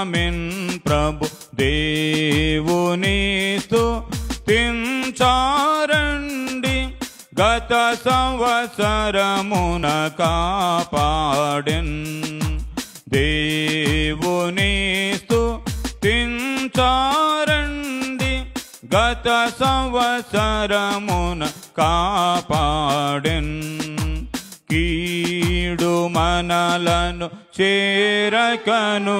Amen ప్రభు దేవుని స్తుతించారండి గత సంవత్సరమున కాపాడెన్ దేవుని స్తుతించారండి గత సంవత్సరమున కాపాడెన్ కీడు మనలను చేరకను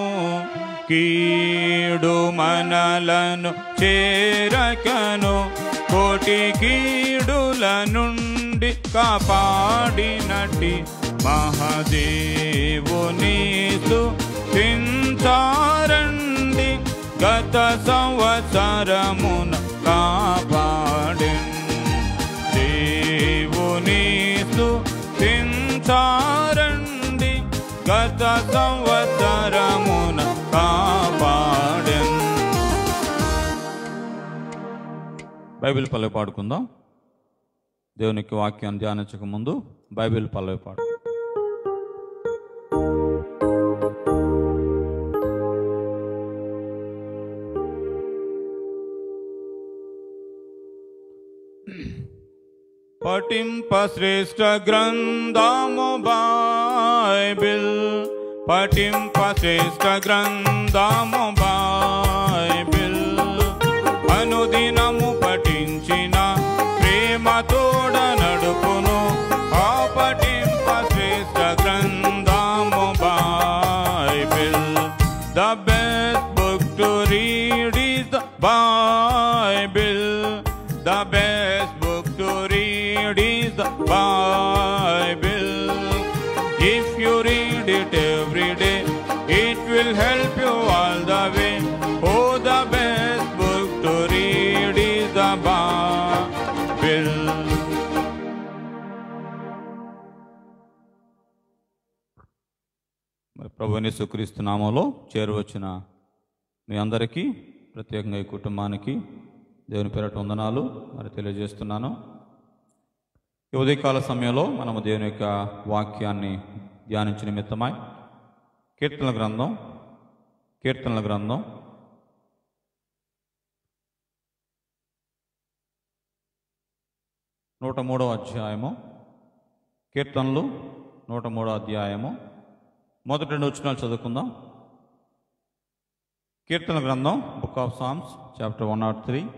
కీడు మనలను చేరకను కోటి కీడుల నుండి కాపాడినటి మహాదేవుని చించారండి గత సంవత్సరమున కాపాడిన్ దేవుని స్తుతించారండి గత సంవత్సరమున కాపాడెన్ బైబిల్ పల్లవి పాడుకుందాం దేవునికి వాక్యాన్ని ధ్యానించక ముందు బైబిల్ పల్లవి పాడు పఠింప శ్రేష్ఠ గ్రంథము బైబిల్ పఠింప శ్రేష్ఠ గ్రంథము బైబిల్ అనుదినము పఠించిన ప్రేమ తోడ నడుపును ఆ పఠింప శ్రేష్ఠ గ్రంథము Bible the best book to read is the Bible the best book to read is the Bible if you read it every day it will help you all the way oh the best book to read is the Bible మరి ప్రభు సుక్రీస్తు నామంలో చేరువచ్చిన మీ అందరికీ ప్రత్యేకంగా ఈ కుటుంబానికి దేవుని పేరట వందనాలు మరి తెలియజేస్తున్నాను ఈ ఉదయకాల సమయంలో మనము దేవుని యొక్క వాక్యాన్ని ధ్యానించిన నిమిత్తమై కీర్తనల గ్రంథం కీర్తనల గ్రంథం నూట మూడో అధ్యాయము కీర్తనలు నూట మూడో అధ్యాయము మొదటి రెండు వచనాలు చదువుకుందాం కీర్తన గ్రంథం book of psalms chapter one not three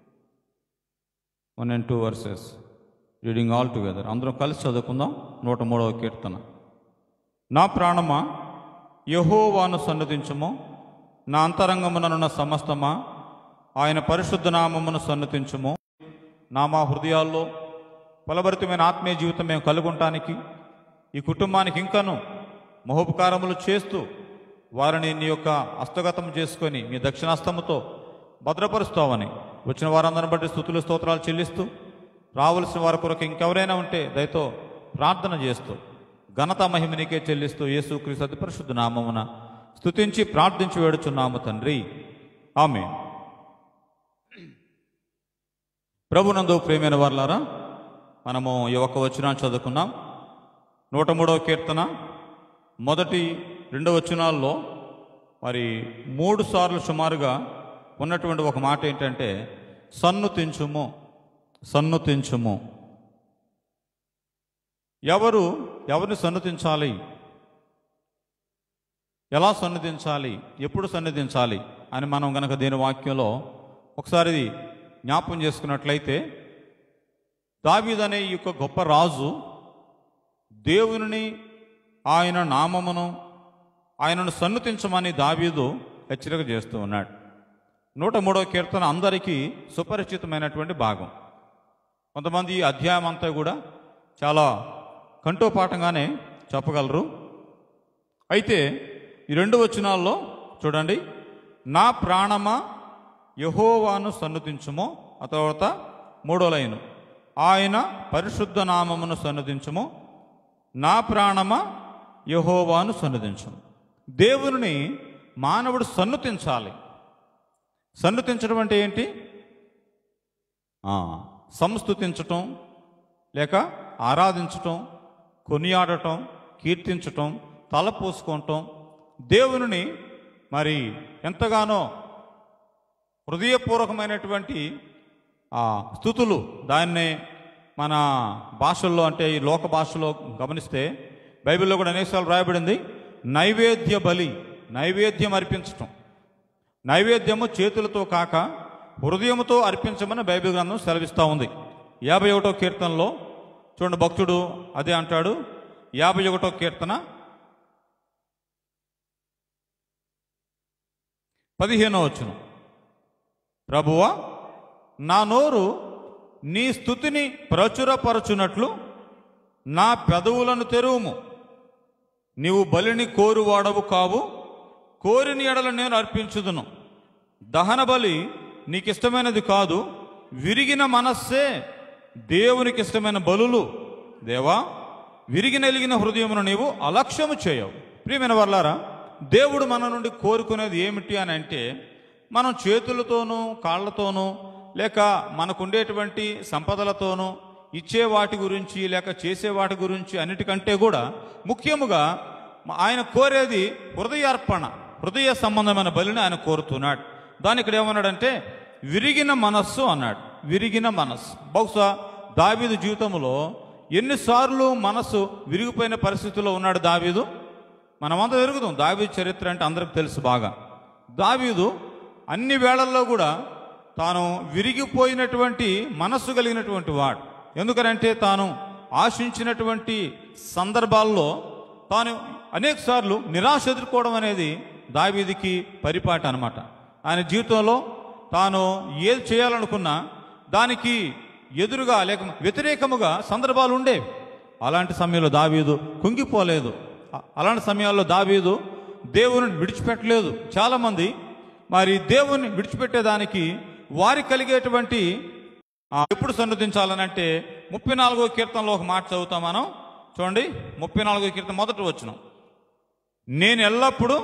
one and two versus reading all together అందరం కలిసి చదువుకుందాం నూట మూడవ కీర్తన నా ప్రాణమా యహోవాను సన్నతించుము నా అంతరంగముననున్న సమస్తమా ఆయన పరిశుద్ధ నామమును సన్నతించుము నా మా హృదయాల్లో ఫలభరితమైన ఆత్మీయ జీవితం మేము కలుగుంటానికి ఈ కుటుంబానికి ఇంకను మహోపకారములు చేస్తూ వారిని నీ యొక్క హస్తగతం చేసుకొని మీ దక్షిణాస్తముతో భద్రపరుస్తావని వచ్చిన వారందరిని బట్టి స్థుతులు స్తోత్రాలు చెల్లిస్తూ రావలసిన వారి కొరకు ఇంకెవరైనా ఉంటే దయతో ప్రార్థన చేస్తూ ఘనత మహిమ నీకే చెల్లిస్తూ యేసుక్రీస్తు అతి పరిశుద్ధ నామమున స్తుతించి ప్రార్థించి వేడుచున్నాము తండ్రి ఆమె ప్రభునందు ప్రేమైన వార్లారా మనము ఈ ఒక్క వచనాన్ని చదువుకున్నాం నూట మూడవ కీర్తన మొదటి రెండవ వచనాల్లో మరి మూడు సార్లు సుమారుగా ఉన్నటువంటి ఒక మాట ఏంటంటే సన్ను తెంచుము సన్ను తెంచుము ఎవరు ఎవరిని సన్నుతించాలి ఎలా సన్నిధించాలి ఎప్పుడు సన్నిధించాలి అని మనం గనక దీని వాక్యంలో ఒకసారి జ్ఞాపం చేసుకున్నట్లయితే దావీదనే ఈ యొక్క గొప్ప రాజు దేవుని ఆయన నామమును ఆయనను సన్నుతించమని దావీదు హెచ్చరిక చేస్తూ ఉన్నాడు నూట మూడవ కీర్తన అందరికీ సుపరిచితమైనటువంటి భాగం కొంతమంది ఈ అధ్యాయం అంతా కూడా చాలా కంఠోపాఠంగానే చెప్పగలరు అయితే ఈ రెండు వచనాల్లో చూడండి నా ప్రాణమా యహోవాను సన్నుతించుము ఆ తర్వాత మూడో లైను ఆయన పరిశుద్ధ నామమును సన్నుతించుము నా ప్రాణమా యహోవాను సన్నుతించుము దేవుని మానవుడు సన్నుతించాలి సన్నుతించడం అంటే ఏంటి ఆ, సంస్తుతించటం లేక ఆరాధించటం కొనియాడటం కీర్తించటం తలపోసుకోవటం దేవుని మరి ఎంతగానో హృదయపూర్వకమైనటువంటి ఆ స్థుతులు దాన్ని మన భాషల్లో అంటే ఈ లోక భాషలో గమనిస్తే బైబిల్లో కూడా అనేకసార్లు రాయబడింది నైవేద్య బలి నైవేద్యం అర్పించటం నైవేద్యము చేతులతో కాక హృదయముతో అర్పించమని బైబిల్ గ్రంథం సెలవిస్తూ ఉంది యాభై ఒకటో కీర్తనలో చూడండి భక్తుడు అదే అంటాడు యాభై ఒకటో కీర్తన పదిహేనో వచ్చును ప్రభువా నా నోరు నీ స్థుతిని ప్రచురపరచునట్లు నా పెదవులను తెరువుము నీవు బలిని కోరువాడవు కావు కోరిని ఎడల నేను అర్పించుదును దహన బలి నీకిష్టమైనది కాదు విరిగిన మనస్సే దేవునికి ఇష్టమైన బలులు దేవా విరిగినెలిగిన హృదయమును నీవు అలక్ష్యము చేయవు ప్రియమైన వర్లారా దేవుడు మన నుండి కోరుకునేది ఏమిటి అని అంటే మనం చేతులతోనూ కాళ్ళతోనూ లేక మనకుండేటువంటి సంపదలతోనూ ఇచ్చే వాటి గురించి లేక చేసే వాటి గురించి అన్నిటికంటే కూడా ముఖ్యముగా ఆయన కోరేది హృదయార్పణ హృదయ సంబంధమైన బలిని ఆయన కోరుతున్నాడు దాని ఇక్కడ ఏమన్నాడంటే విరిగిన మనస్సు అన్నాడు విరిగిన మనస్సు బహుశా దావీదు జీవితంలో ఎన్నిసార్లు మనస్సు విరిగిపోయిన పరిస్థితుల్లో ఉన్నాడు దావీదు మనమంతా ఎరుగుతాం దావీదు చరిత్ర అంటే అందరికి తెలుసు బాగా దావీదు అన్ని వేళల్లో కూడా తాను విరిగిపోయినటువంటి మనస్సు కలిగినటువంటి వాడు ఎందుకనంటే తాను ఆశించినటువంటి సందర్భాల్లో తాను అనేక సార్లు నిరాశ ఎదుర్కోవడం అనేది దావీదికి పరిపాట అనమాట ఆయన జీవితంలో తాను ఏది చేయాలనుకున్నా దానికి ఎదురుగా లేక వ్యతిరేకముగా సందర్భాలు ఉండేవి అలాంటి సమయంలో దావీదు కుంగిపోలేదు అ- అలాంటి సమయాల్లో దావీదు దేవుని విడిచిపెట్టలేదు చాలామంది మరి దేవుని విడిచిపెట్టేదానికి వారికి కలిగేటువంటి ఆ, ఎప్పుడు సన్నతించాలని అంటే ముప్పై నాలుగో కీర్తనలో ఒక మాట చదువుతాం మనం చూడండి ముప్పై నాలుగో కీర్తన మొదటి వచ్చిన నేను ఎల్లప్పుడూ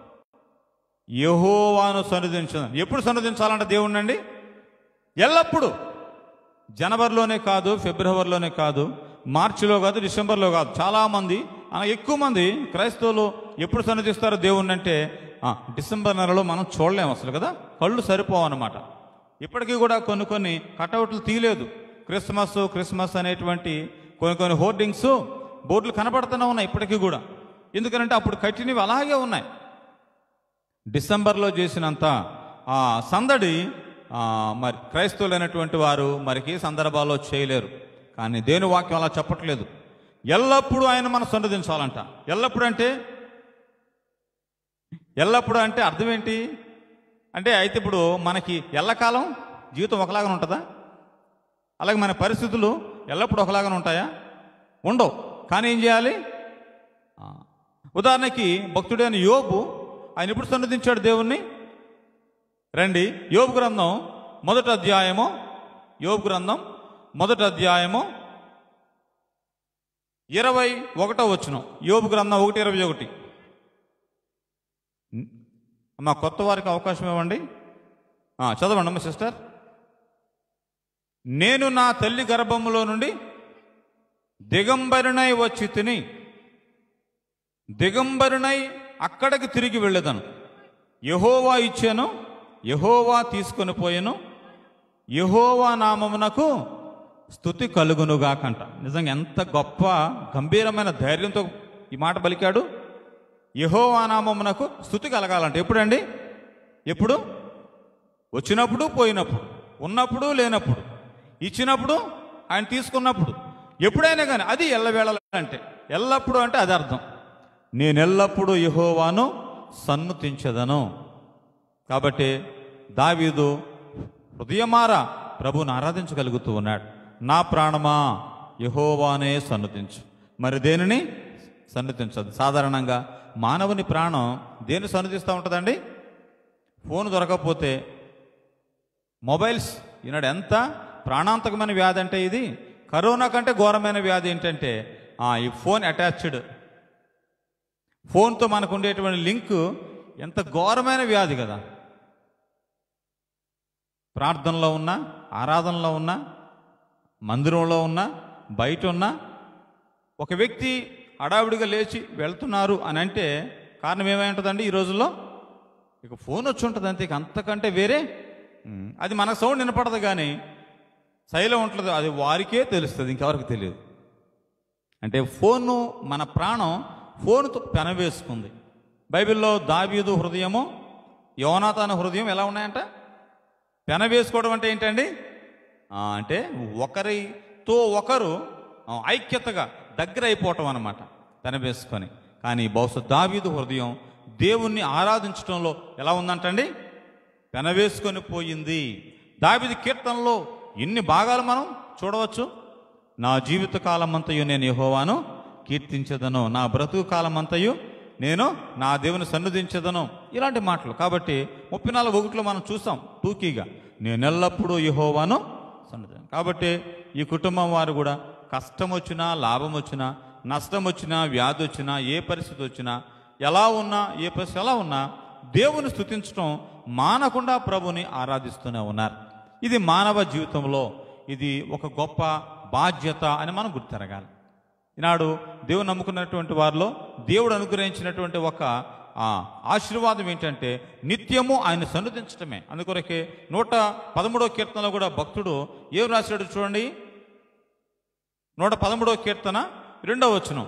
యహోవాను సన్నిధించను ఎప్పుడు సన్నిధించాలంటే దేవుణ్ణి అండి ఎల్లప్పుడూ జనవరిలోనే కాదు ఫిబ్రవరిలోనే కాదు మార్చిలో కాదు డిసెంబర్లో కాదు చాలామంది ఆ, ఎక్కువ మంది క్రైస్తవులు ఎప్పుడు సన్నిధిస్తారో దేవుణ్ణి అంటే ఆ, డిసెంబర్ నెలలో మనం చూడలేము అసలు కదా కళ్ళు సరిపోవన్నమాట ఇప్పటికీ కూడా కొన్ని కొన్ని కటౌట్లు తీయలేదు క్రిస్మస్ క్రిస్మస్ అనేటువంటి కొన్ని కొన్ని హోర్డింగ్స్ బోర్డులు కనపడుతూనే ఉన్నాయి ఇప్పటికీ కూడా ఎందుకంటే అప్పుడు కట్టినవి అలాగే ఉన్నాయి డిసెంబర్లో చేసినంత ఆ సందడి ఆ, మరి క్రైస్తవులైనటువంటి వారు మరికి సందర్భాల్లో చేయలేరు కానీ దేని వాక్యం అలా చెప్పట్లేదు ఎల్లప్పుడూ ఆయన మనం సన్నదించాలంట ఎల్లప్పుడు అంటే ఎల్లప్పుడు అంటే అర్థం ఏంటి అంటే అయితే ఇప్పుడు మనకి ఎల్లకాలం జీవితం ఒకలాగా ఉంటుందా అలాగే మన పరిస్థితులు ఎల్లప్పుడూ ఒకలాగానే ఉంటాయా ఉండవు కానీ ఏం చేయాలి ఆ, ఉదాహరణకి భక్తుడైన యోబు ఆయన ఎప్పుడు సన్నదించాడు దేవుణ్ణి రండి యోబు గ్రంథం మొదటి అధ్యాయము యోబు గ్రంథం మొదటి అధ్యాయము ఇరవై ఒకటో వచ్చును యోబు గ్రంథం ఒకటి ఇరవై ఒకటి మా కొత్త వారికి అవకాశం ఇవ్వండి ఆ, చదవండి అమ్మ సిస్టర్ నేను నా తల్లి గర్భములో నుండి దిగంబరునై వచ్చి తిని దిగంబరునై అక్కడికి తిరిగి వెళ్ళేదను యహోవా ఇచ్చాను యహోవా తీసుకొని పోయాను యహోవా నామమునకు స్థుతి కలుగునుగాకంట నిజంగా ఎంత గొప్ప గంభీరమైన ధైర్యంతో ఈ మాట పలికాడు యహోవా నామమునకు స్థుతి కలగాలంట ఎప్పుడండి ఎప్పుడు వచ్చినప్పుడు పోయినప్పుడు ఉన్నప్పుడు లేనప్పుడు ఇచ్చినప్పుడు ఆయన తీసుకున్నప్పుడు ఎప్పుడైనా కానీ అది ఎల్లవేళ అంటే ఎల్లప్పుడూ అంటే అది అర్థం నేను ఎల్లప్పుడూ యహోవాను సన్నుతించదను కాబట్టి దావీదు హృదయమార ప్రభువుని ఆరాధించగలుగుతూ ఉన్నాడు నా ప్రాణమా యహోవానే సన్నుతించు మరి దేనిని సన్నుతించదు సాధారణంగా మానవుని ప్రాణం దేని సన్నుతిస్తూ ఉంటుందండి ఫోన్ దొరకకపోతే మొబైల్స్ ఈనాడు ఎంత ప్రాణాంతకమైన వ్యాధి అంటే ఇది కరోనా కంటే ఘోరమైన వ్యాధి ఏంటంటే ఆ, ఈ ఫోన్ అటాచ్డ్ ఫోన్తో మనకు ఉండేటువంటి లింక్ ఎంత ఘోరమైన వ్యాధి కదా ప్రార్థనలో ఉన్నా ఆరాధనలో ఉన్నా మందిరంలో ఉన్నా బయట ఉన్నా ఒక వ్యక్తి హడావిడిగా లేచి వెళ్తున్నారు అని అంటే కారణం ఏమై ఉంటుందండి ఈ రోజుల్లో ఇక ఫోన్ వచ్చి ఉంటుంది అంతే ఇక అంతకంటే వేరే ఉమ్, అది మన సౌండ్ వినపడదు కానీ శైలో ఉంటుంది అది వారికే తెలుస్తుంది ఇంకెవరికి తెలియదు అంటే ఫోను మన ప్రాణం ఫోన్తో పెనవేసుకుంది బైబిల్లో దావీదు హృదయము యోనాతాన హృదయం ఎలా ఉన్నాయంట పెనవేసుకోవడం అంటే ఏంటండి ఆ, అంటే ఒకరితో ఒకరు ఆ, ఐక్యతగా దగ్గర అయిపోవటం అనమాట పెనవేసుకొని కానీ బహుశా దావీదు హృదయం దేవుణ్ణి ఆరాధించడంలో ఎలా ఉందంటండి పెనవేసుకొని పోయింది దావీదు కీర్తనలో ఎన్ని భాగాలు మనం చూడవచ్చు నా జీవిత కాలమంతయు నేను యెహోవాను కీర్తించదను నా బ్రతుకు కాలమంతయు నేను నా దేవుని సన్నిధించదను ఇలాంటి మాటలు కాబట్టి ముప్పై నాలుగు ఒకటిలో మనం చూసాం టూకీగా నేను ఎల్లప్పుడూ యెహోవాను సన్నిధి కాబట్టి ఈ కుటుంబం వారు కూడా కష్టం వచ్చినా లాభం వచ్చినా నష్టం వచ్చినా వ్యాధి వచ్చినా ఏ పరిస్థితి వచ్చినా ఎలా ఉన్నా ఏ పరిస్థితి ఎలా ఉన్నా దేవుని స్థుతించడం మానకుండా ప్రభుని ఆరాధిస్తూనే ఉన్నారు ఇది మానవ జీవితంలో ఇది ఒక గొప్ప బాధ్యత అని మనం గుర్తెరగాలి ఈనాడు దేవుని నమ్ముకున్నటువంటి వారిలో దేవుడు అనుగ్రహించినటువంటి ఒక ఆ, ఆశీర్వాదం ఏంటంటే నిత్యము ఆయన సన్నిధించటమే అందుకొరకే నూట పదమూడో కీర్తనలో కూడా భక్తుడు ఏం రాశాడు చూడండి నూట పదమూడో కీర్తన రెండవ వచనం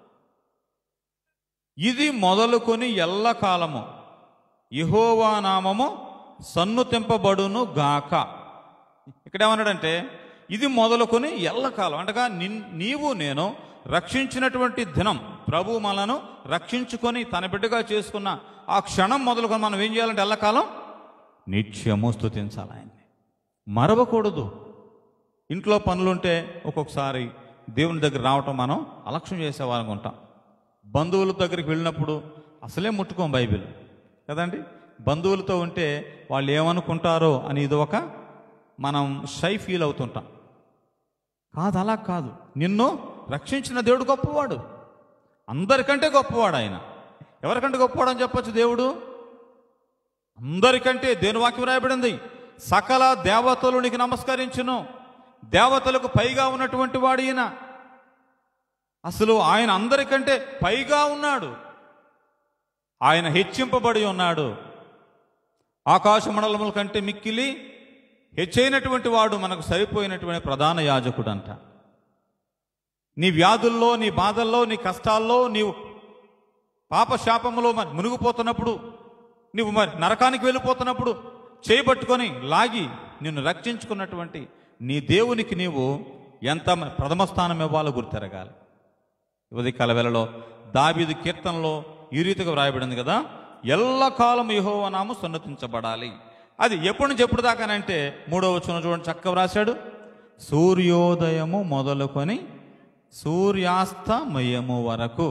ఇది మొదలుకొని ఎల్లకాలము యెహోవా నామము సన్నుతింపబడును గాక ఇక్కడ ఏమన్నాడంటే ఇది మొదలుకొని ఎల్లకాలం అంటగా నిన్ నీవు నేను రక్షించినటువంటి దినం ప్రభు మనను రక్షించుకొని తన బిడ్డగా చేసుకున్న ఆ క్షణం మొదలుకొని మనం ఏం చేయాలంటే ఎల్లకాలం నిత్యము స్తుతించాలి ఆయన్ని మరవకూడదు ఇంట్లో పనులుంటే ఒక్కొక్కసారి దేవుని దగ్గర రావటం మనం అలక్ష్యం చేసేవాళ్ళం ఉంటాం బంధువుల దగ్గరికి వెళ్ళినప్పుడు అసలే ముట్టుకోం బైబిల్ కదండి బంధువులతో ఉంటే వాళ్ళు ఏమనుకుంటారో అని ఇది ఒక మనం షై ఫీల్ అవుతుంటాం కాదు అలా కాదు నిన్ను రక్షించిన దేవుడు గొప్పవాడు అందరికంటే గొప్పవాడు ఆయన ఎవరికంటే గొప్పవాడు అని చెప్పొచ్చు దేవుడు అందరికంటే దేని వాక్యం రాయబడింది సకల దేవతలు నీకు నమస్కరించును దేవతలకు పైగా ఉన్నటువంటి వాడు ఈయన అసలు ఆయన అందరికంటే పైగా ఉన్నాడు ఆయన హెచ్చింపబడి ఉన్నాడు ఆకాశ మండలముల కంటే మిక్కిలి హెచ్చైనటువంటి వాడు మనకు సరిపోయినటువంటి ప్రధాన యాజకుడు అంట నీ వ్యాధుల్లో నీ బాధల్లో నీ కష్టాల్లో నీవు పాప శాపములో మరి మునిగిపోతున్నప్పుడు నువ్వు మరి నరకానికి వెళ్ళిపోతున్నప్పుడు చేయబట్టుకొని లాగి నిన్ను రక్షించుకున్నటువంటి నీ దేవునికి నీవు ఎంత మ- ప్రథమ స్థానం ఇవ్వాలో గుర్తెరగాలి ఉదయ కలవెలలో దావీదు కీర్తనలో ఈ రీతిగా వ్రాయబడింది కదా ఎల్లకాలం యెహోవా నామం సన్నతించబడాలి అది ఎప్పటి నుంచి ఎప్పుడు దాకానంటే మూడో వచ్చిన చూడండి చక్కగా వ్రాశాడు సూర్యోదయము మొదలుకొని సూర్యాస్తమయము వరకు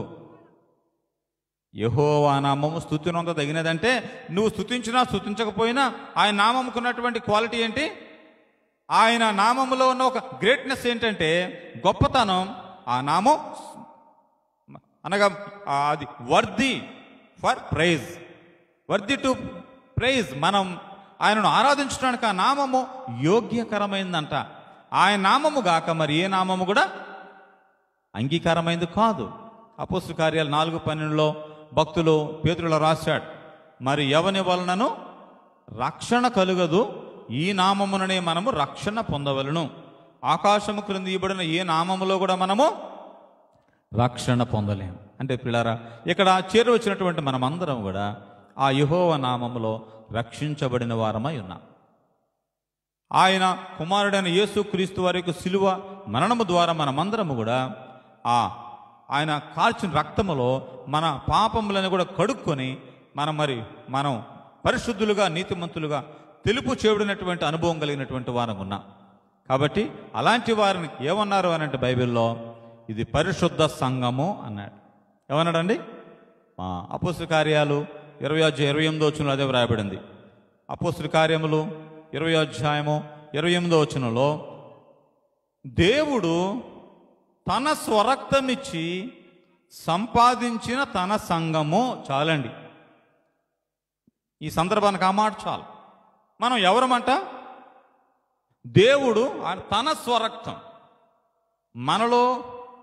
యహోవా నామము స్థుతినంత తగినదంటే నువ్వు స్థుతించినా స్థుతించకపోయినా ఆయన నామముకున్నటువంటి క్వాలిటీ ఏంటి ఆయన నామములో ఉన్న ఒక గ్రేట్నెస్ ఏంటంటే గొప్పతనం ఆ నామం అనగా ఆ అది worthy for praise worthy to praise మనం ఆయనను ఆరాధించడానికి ఆ నామము యోగ్యకరమైందంట ఆయన నామము గాక మరి ఏ నామము కూడా అంగీకారమైంది కాదు అపోస్తల కార్యాలు నాలుగు పన్నెండులో భక్తులు పేతురులో రాశాడు మరి ఎవని వలనను రక్షణ కలుగదు ఈ నామముననే మనము రక్షణ పొందవలను ఆకాశము క్రింద ఇవ్వబడిన ఏ నామములో కూడా మనము రక్షణ పొందలేం అంటే పిల్లారా ఇక్కడ చేరవచ్చినటువంటి మనమందరం కూడా ఆ యహోవ నామములో రక్షించబడిన వారమై ఉన్నాం ఆయన కుమారుడైన యేసు క్రీస్తు వారి యొక్క శిలువ మరణము ద్వారా మనమందరము కూడా ఆ ఆయన కార్చిన రక్తములో మన పాపములను కూడా కడుక్కొని మనం మరి మనం పరిశుద్ధులుగా నీతిమంతులుగా తెలుపు చేయబడినటువంటి అనుభవం కలిగినటువంటి వారం ఉన్నాం కాబట్టి అలాంటి వారిని ఏమన్నారు అని అంటే బైబిల్లో ఇది పరిశుద్ధ సంఘము అన్నాడు ఏమన్నాడండి మా అపోస్తల కార్యాలు ఇరవై అధ్యాయం ఇరవై ఎనిమిదో వచ్చిన అదే వ్రాయబడింది అపోస్తల కార్యములు ఇరవై అధ్యాయము ఇరవై ఎనిమిదో వచనంలో దేవుడు తన స్వరక్తమిచ్చి సంపాదించిన తన సంఘము చాలండి ఈ సందర్భానికి ఆ మాట చాలు మనం ఎవరమంట దేవుడు ఆయన తన స్వరక్తం మనలో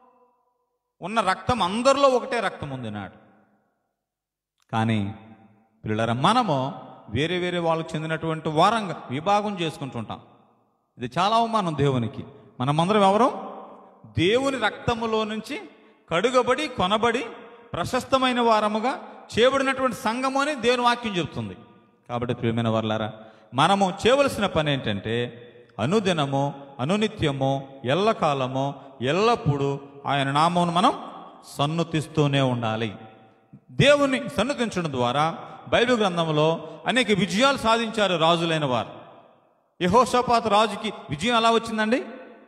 ఉన్న రక్తం అందరిలో ఒకటే రక్తం ఉంది నాడు కానీ పిల్లల మనము వేరే వేరే వాళ్ళకి చెందినటువంటి వారంగా విభాగం చేసుకుంటుంటాం ఇది చాలా అవమానం దేవునికి మనమందరం ఎవరు దేవుని రక్తములో నుంచి కడుగబడి కొనబడి ప్రశస్తమైన వారముగా చేయబడినటువంటి సంఘము అని దేవుని వాక్యం చెబుతుంది కాబట్టి ప్రియమైన వర్లారా మనము చేయవలసిన పని ఏంటంటే అనుదినము అనునిత్యము ఎల్లకాలము ఎల్లప్పుడూ ఆయన నామమును మనం సన్నుతిస్తూనే ఉండాలి దేవుని సన్నుతించడం ద్వారా బైబిల్ గ్రంథంలో అనేక విజయాలు సాధించారు రాజులైన వారు యహోషపాత రాజుకి విజయం ఎలా వచ్చిందండి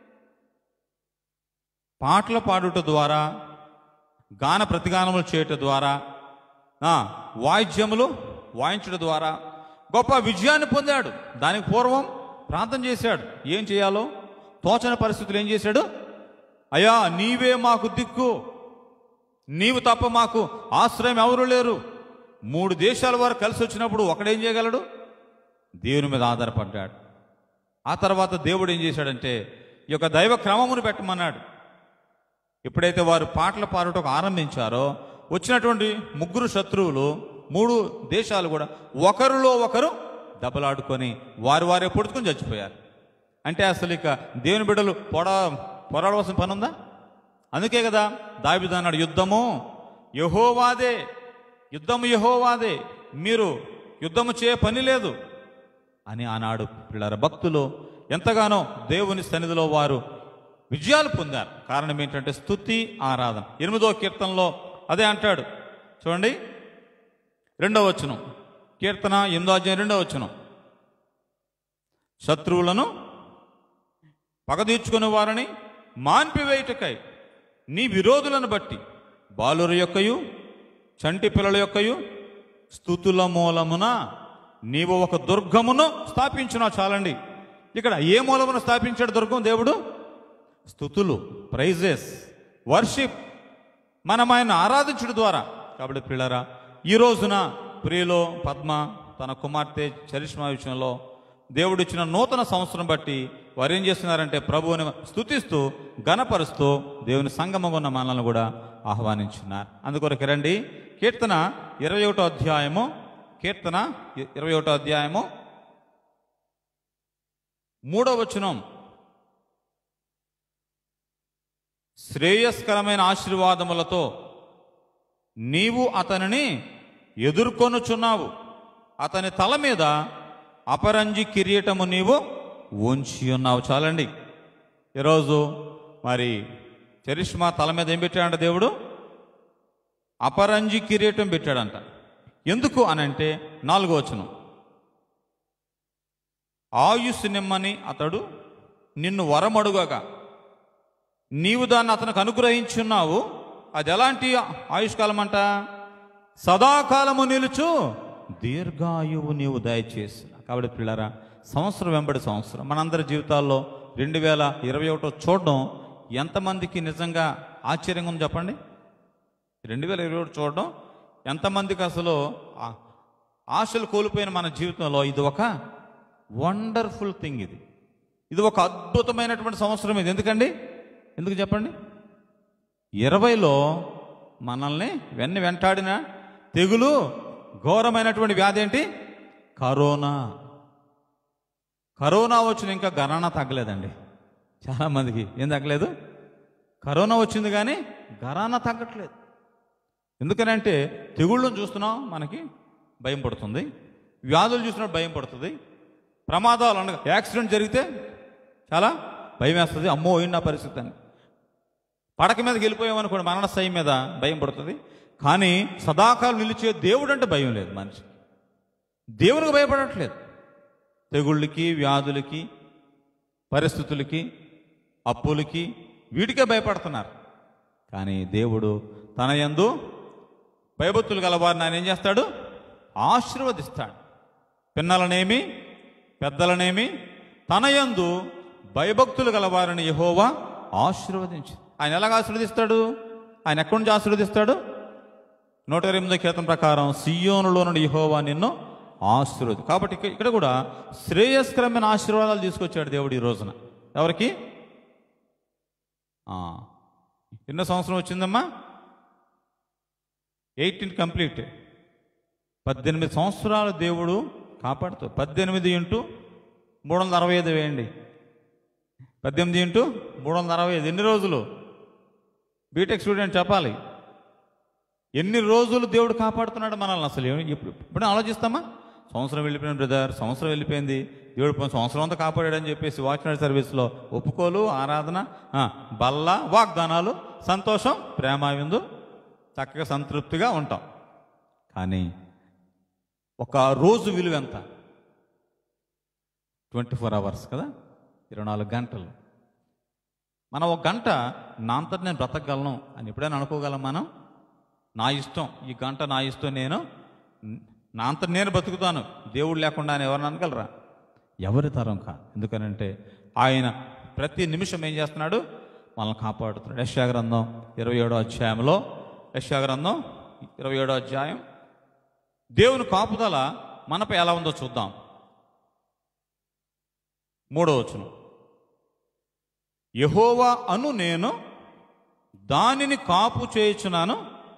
పాటలు పాడుట ద్వారా గాన ప్రతిగానములు చేయటం ద్వారా ఆ, వాయిద్యములు వాయించడం ద్వారా గొప్ప విజయాన్ని పొందాడు దానికి పూర్వం ప్రార్థన చేశాడు ఏం చేయాలో తోచని పరిస్థితులు ఏం చేశాడు అయ్యా నీవే మాకు దిక్కు నీవు తప్ప మాకు ఆశ్రయం ఎవరు లేరు మూడు దేశాల వారు కలిసి వచ్చినప్పుడు ఒకడేం చేయగలడు దేవుని మీద ఆధారపడ్డాడు ఆ తర్వాత దేవుడు ఏం చేశాడంటే ఈ యొక్క దైవ క్రమమును పెట్టమన్నాడు ఎప్పుడైతే వారు పాటలు పాడటం ఆరంభించారో వచ్చినటువంటి ముగ్గురు శత్రువులు మూడు దేశాలు కూడా ఒకరిలో ఒకరు దెబ్బలాడుకొని వారు వారే పొడుచుకొని చచ్చిపోయారు అంటే అసలు ఇక దేవుని బిడ్డలు పొడ పోరాడవలసిన పని ఉందా అందుకే కదా దావిదు అన్నాడు యుద్ధము యహోవాదే యుద్ధము యహోవాదే మీరు యుద్ధము చేయ పని లేదు అని ఆనాడు పిల్లల భక్తులు ఎంతగానో దేవుని సన్నిధిలో వారు విజయాలు పొందారు కారణం ఏంటంటే స్తుతి ఆరాధన ఎనిమిదో కీర్తనలో అదే అంటాడు చూడండి రెండవ వచనం కీర్తన ఎనిమిదో అధ్యాయం రెండవ వచనం శత్రువులను పగదీర్చుకుని వారిని మాన్పివేయుటకై నీ విరోధులను బట్టి బాలుర యొక్కయు చంటి పిల్లల యొక్కయు స్థుతుల మూలమున నీవు ఒక దుర్గమును స్థాపించునా చాలండి ఇక్కడ ఏ మూలమును స్థాపించాడు దుర్గం దేవుడు స్థుతులు ప్రైజెస్ వర్షిప్ మనం ఆయన ఆరాధించడం ద్వారా కాబట్టి ప్రియులరా ఈ రోజున ప్రియులో పద్మ తన కుమార్తె చరిష్మా విషయంలో దేవుడు ఇచ్చిన నూతన సంవత్సరం బట్టి వారు ఏం చేస్తున్నారంటే ప్రభువుని స్థుతిస్తూ గణపరుస్తూ దేవుని సంగమం ఉన్న మనల్ని కూడా ఆహ్వానించున్నారు అందుకొరకు రండి కీర్తన ఇరవై ఒకటో అధ్యాయము కీర్తన ఇరవై ఒకటో అధ్యాయము మూడో వచనం శ్రేయస్కరమైన ఆశీర్వాదములతో నీవు అతనిని ఎదుర్కొనుచున్నావు అతని తల మీద అపరంజి కిరీటము నీవు ఉంచి ఉన్నావు చాలండి ఈరోజు మరి చరిష్మా తల మీద ఏం పెట్టాడంట దేవుడు అపరంజి కిరీటం పెట్టాడంట ఎందుకు అనంటే నాలుగో వచనం ఆయుస్సు నిమ్మని అతడు నిన్ను వరమడుగగా నీవు దాన్ని అతనికి అనుగ్రహించున్నావు అది ఎలాంటి ఆయుష్కాలం అంట సదాకాలము నిలుచు దీర్ఘాయువు నీవు దయచేసి కాబట్టి పిల్లరా సంవత్సరం వెంబడి సంవత్సరం మనందరి జీవితాల్లో రెండు వేల ఇరవై ఒకటో చూడడం ఎంతమందికి నిజంగా ఆశ్చర్యంగా ఉంది చెప్పండి రెండు వేల ఇరవై ఒకటి చూడడం ఎంతమందికి అసలు ఆ- ఆశలు కోల్పోయిన మన జీవితంలో ఇది ఒక వండర్ఫుల్ థింగ్ ఇది ఇది ఒక అద్భుతమైనటువంటి సంవత్సరం ఇది ఎందుకండి ఎందుకు చెప్పండి ఇరవైలో మనల్ని వెన్ని వెంటాడిన తెగులు ఘోరమైనటువంటి వ్యాధి ఏంటి కరోనా కరోనా వచ్చిన ఇంకా గణన తగ్గలేదండి చాలామందికి ఏం తగ్గలేదు కరోనా వచ్చింది కానీ గరాన తగ్గట్లేదు ఎందుకనంటే తెగుళ్ళను చూస్తున్నాం మనకి భయం పడుతుంది వ్యాధులు చూసినప్పుడు భయం పడుతుంది ప్రమాదాలు అనగా యాక్సిడెంట్ జరిగితే చాలా భయం వేస్తుంది అమ్మో ఏంటి నా పరిస్థితి అని పడక మీదకి వెళ్ళిపోయామనుకోండి మరణశయ మీద భయం పడుతుంది కానీ సదాకాలం నిలిచే దేవుడు అంటే భయం లేదు మనిషి దేవునికి భయపడట్లేదు తెగుళ్ళకి వ్యాధులకి పరిస్థితులకి అప్పులకి వీటికే భయపడుతున్నారు కానీ దేవుడు తన యందు భయభక్తులు గలవారిని ఆయన ఏం చేస్తాడు ఆశీర్వదిస్తాడు పిన్నలనేమి పెద్దలనేమి తన యందు భయభక్తులు గలవారిని యహోవా ఆశీర్వదించి ఆయన ఎలాగ ఆశీర్వదిస్తాడు ఆయన ఎక్కడి నుంచి ఆశీర్వదిస్తాడు నూట ఎనిమిదో కీర్తన ప్రకారం సియోనులో నుండి యహోవా నిన్ను ఆశీర్వది కాబట్టి ఇక్కడ- ఇక్కడ కూడా శ్రేయస్కరమైన ఆశీర్వాదాలు తీసుకొచ్చాడు దేవుడు ఈ రోజున ఎవరికి ఆ, ఎన్నో సంవత్సరం వచ్చిందమ్మా ఎయిటీన్ కంప్లీట్ పద్దెనిమిది సంవత్సరాలు దేవుడు కాపాడుతూ పద్దెనిమిది ఇంటూ మూడు వందల అరవై ఐదు వేయండి పద్దెనిమిది ఇంటూ మూడు వందల అరవై ఐదు ఎన్ని రోజులు బీటెక్ స్టూడెంట్ చెప్పాలి ఎన్ని రోజులు దేవుడు కాపాడుతున్నాడు మనల్ని అసలు ఏమి- ఇప్పుడు ఇప్పుడు ఆలోచిస్తామా సంవత్సరం వెళ్ళిపోయింది బ్రదర్ సంవత్సరం వెళ్ళిపోయింది దేవుడు పోయిన సంవత్సరం అంతా కాపాడాడని చెప్పేసి వాచ్మెన్ సర్వీస్లో ఒప్పుకోలు ఆరాధన ఆ, బల్ల వాగ్దానాలు సంతోషం ప్రేమ విందు చక్కగా సంతృప్తిగా ఉంటాం కానీ ఒక రోజు విలువ ఎంత ట్వంటీ ఫోర్ అవర్స్ కదా ఇరవై నాలుగు గంటలు మనం ఒక గంట నా అంతటి నేను బ్రతకగలను అని ఎప్పుడైనా అనుకోగలం మనం నా ఇష్టం ఈ గంట నా ఇష్టం నేను నా అంత నేను బతుకుతాను దేవుడు లేకుండా అని ఎవరిని అనగలరా ఎవరి తరం కా ఎందుకనంటే ఆయన ప్రతి నిమిషం ఏం చేస్తున్నాడు మనల్ని కాపాడుతున్నాడు యశాగ్రంథం ఇరవై ఏడో అధ్యాయంలో యశాగ్రంథం ఇరవై ఏడో అధ్యాయం దేవుని కాపుదల మనపై ఎలా ఉందో చూద్దాం మూడో వచనం యహోవా అను నేను దానిని కాపు చేయుచున్నాను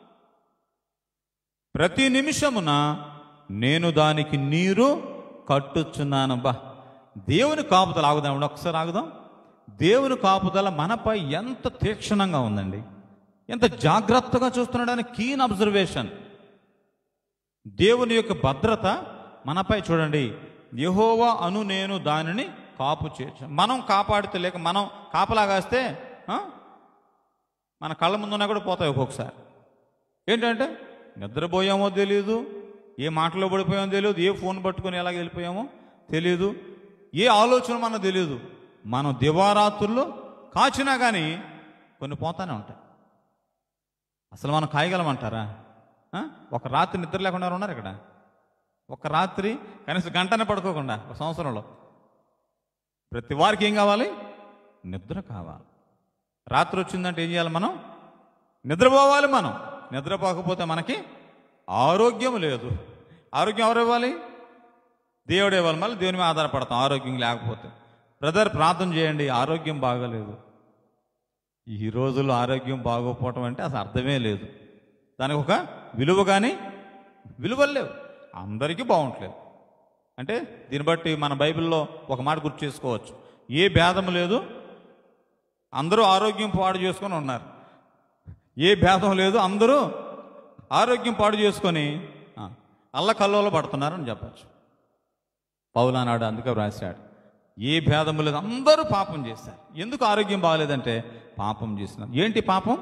ప్రతి నిమిషమున నేను దానికి నీరు కట్టుచున్నాను బా దేవుని కాపుదల ఆగుదాం ఒకసారి ఆగుదాం దేవుని కాపుదల మనపై ఎంత తీక్షణంగా ఉందండి ఎంత జాగ్రత్తగా చూస్తున్నాడని కీన్ అబ్జర్వేషన్ దేవుని యొక్క భద్రత మనపై చూడండి యహోవా అను నేను దానిని కాపు చేయొచ్చు మనం కాపాడితే లేక మనం కాపలాగాస్తే ఆ? మన కళ్ళ ముందున్నా కూడా పోతాయి ఒక్కొక్కసారి ఏంటంటే నిద్రపోయామో తెలియదు ఏ మాటలో పడిపోయామో తెలియదు ఏ ఫోన్ పట్టుకొని ఎలా వెళ్ళిపోయామో తెలియదు ఏ ఆలోచన మనకు తెలియదు మనం దివారాత్రుల్లో కాచినా కానీ కొన్ని పోతానే ఉంటాయి అసలు మనం కాయగలమంటారా ఆ? ఒక రాత్రి నిద్ర లేకుండా ఎవరు ఉన్నారు ఇక్కడ ఒక రాత్రి కనీసం గంటనే పడుకోకుండా ఒక సంవత్సరంలో ప్రతి వారికి ఏం కావాలి నిద్ర కావాలి రాత్రి వచ్చిందంటే ఏం చేయాలి మనం నిద్రపోవాలి మనం నిద్రపోకపోతే మనకి ఆరోగ్యం లేదు ఆరోగ్యం ఎవరు ఇవ్వాలి దేవుడు ఇవ్వాలి మళ్ళీ దేవుని మీద ఆధారపడతాం ఆరోగ్యం లేకపోతే బ్రదర్ ప్రార్థన చేయండి ఆరోగ్యం బాగలేదు ఈ రోజుల్లో ఆరోగ్యం బాగోకపోవటం అంటే అసలు అర్థమే లేదు దానికి ఒక విలువ కానీ విలువలు లేవు అందరికీ బాగుంటలేదు అంటే దీన్ని బట్టి మన బైబిల్లో ఒక మాట గుర్తు చేసుకోవచ్చు ఏ భేదం లేదు అందరూ ఆరోగ్యం పాడు చేసుకొని ఉన్నారు ఏ భేదం లేదు అందరూ ఆరోగ్యం పాడు చేసుకొని ఆ, అల్ల కల్లోలో పడుతున్నారని చెప్పచ్చు పౌలానాడు అందుకే వ్రాశాడు ఏ భేదము లేదు అందరూ పాపం చేశారు ఎందుకు ఆరోగ్యం బాగలేదంటే పాపం చేసినారు ఏంటి పాపం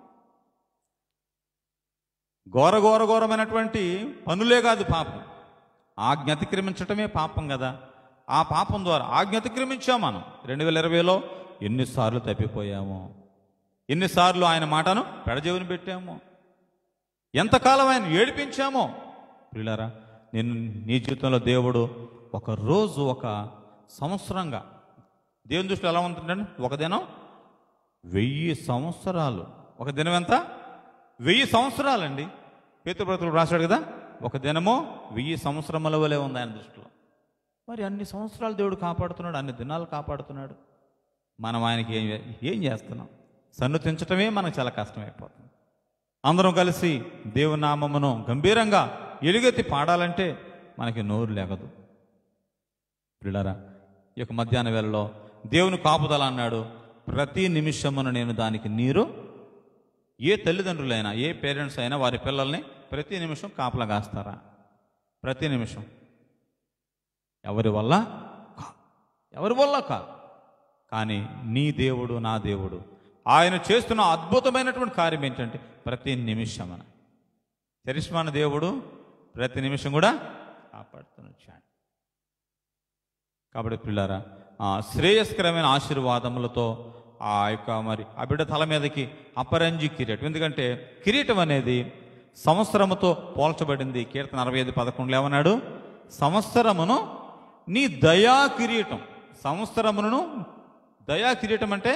ఘోర ఘోర ఘోరమైనటువంటి పనులే కాదు పాపం ఆజ్ఞ అతిక్రమించటమే పాపం కదా ఆ పాపం ద్వారా ఆజ్ఞ అతిక్రమించాం మనం రెండు వేల ఇరవైలో ఎన్నిసార్లు తప్పిపోయాము ఎన్నిసార్లు ఆయన మాటను పెడజెవిని పెట్టాము ఎంతకాలం ఆయన ఏడిపించామో పిల్లారా నేను నీ జీవితంలో దేవుడు ఒక రోజు ఒక సంవత్సరంగా దేవుని దృష్టిలో ఎలా ఉంటుందండి ఒక దినం వెయ్యి సంవత్సరాలు ఒక దినం ఎంత వెయ్యి సంవత్సరాలండి పేతృప్రతులు రాశాడు కదా ఒక దినమో వెయ్యి సంవత్సరముల వలె ఉంది ఆయన దృష్టిలో మరి అన్ని సంవత్సరాలు దేవుడు కాపాడుతున్నాడు అన్ని దినాలు కాపాడుతున్నాడు మనం ఆయనకి ఏం ఏం చేస్తున్నాం సన్నుతించటమే మనకు చాలా కష్టమైపోతుంది అందరం కలిసి దేవుని నామమును గంభీరంగా ఎలుగెత్తి పాడాలంటే మనకి నోరు లేగదు పిల్లరా ఈ యొక్క మధ్యాహ్న వేళలో దేవుని కాపుదల అన్నాడు ప్రతి నిమిషమున నేను దానికి నీరు ఏ తల్లిదండ్రులైనా ఏ పేరెంట్స్ అయినా వారి పిల్లల్ని ప్రతి నిమిషం కాపలా కాస్తారా ప్రతి నిమిషం ఎవరి వల్ల కా ఎవరి వల్ల కా కానీ నీ దేవుడు నా దేవుడు ఆయన చేస్తున్న అద్భుతమైనటువంటి కార్యం ఏంటంటే ప్రతి నిమిషమున చరిష్మాన దేవుడు ప్రతి నిమిషం కూడా కాపాడుతూ వచ్చాడు కాబట్టి పిల్లారా ఆ శ్రేయస్కరమైన ఆశీర్వాదములతో ఆ యొక్క మరి ఆ బిడ్డ తల మీదకి అపరంజి కిరీటం ఎందుకంటే కిరీటం అనేది సంవత్సరముతో పోల్చబడింది కీర్తన అరవై ఐదు పదకొండులో ఏమన్నాడు సంవత్సరమును నీ దయా కిరీటం సంవత్సరమును దయా కిరీటం అంటే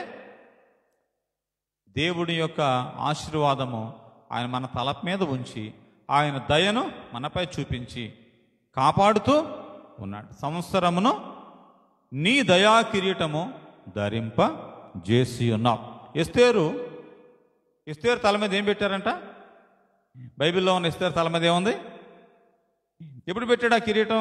దేవుడి యొక్క ఆశీర్వాదము ఆయన మన తల మీద ఉంచి ఆయన దయను మనపై చూపించి కాపాడుతూ ఉన్నాడు సంవత్సరమును నీ దయా కిరీటము ధరింప చేసి ఉన్నావు ఎస్తేరు ఎస్తేరు తల మీద ఏం పెట్టారంట బైబిల్లో ఉన్న ఎస్తేరు తల మీద ఏముంది ఎప్పుడు పెట్టాడు ఆ కిరీటం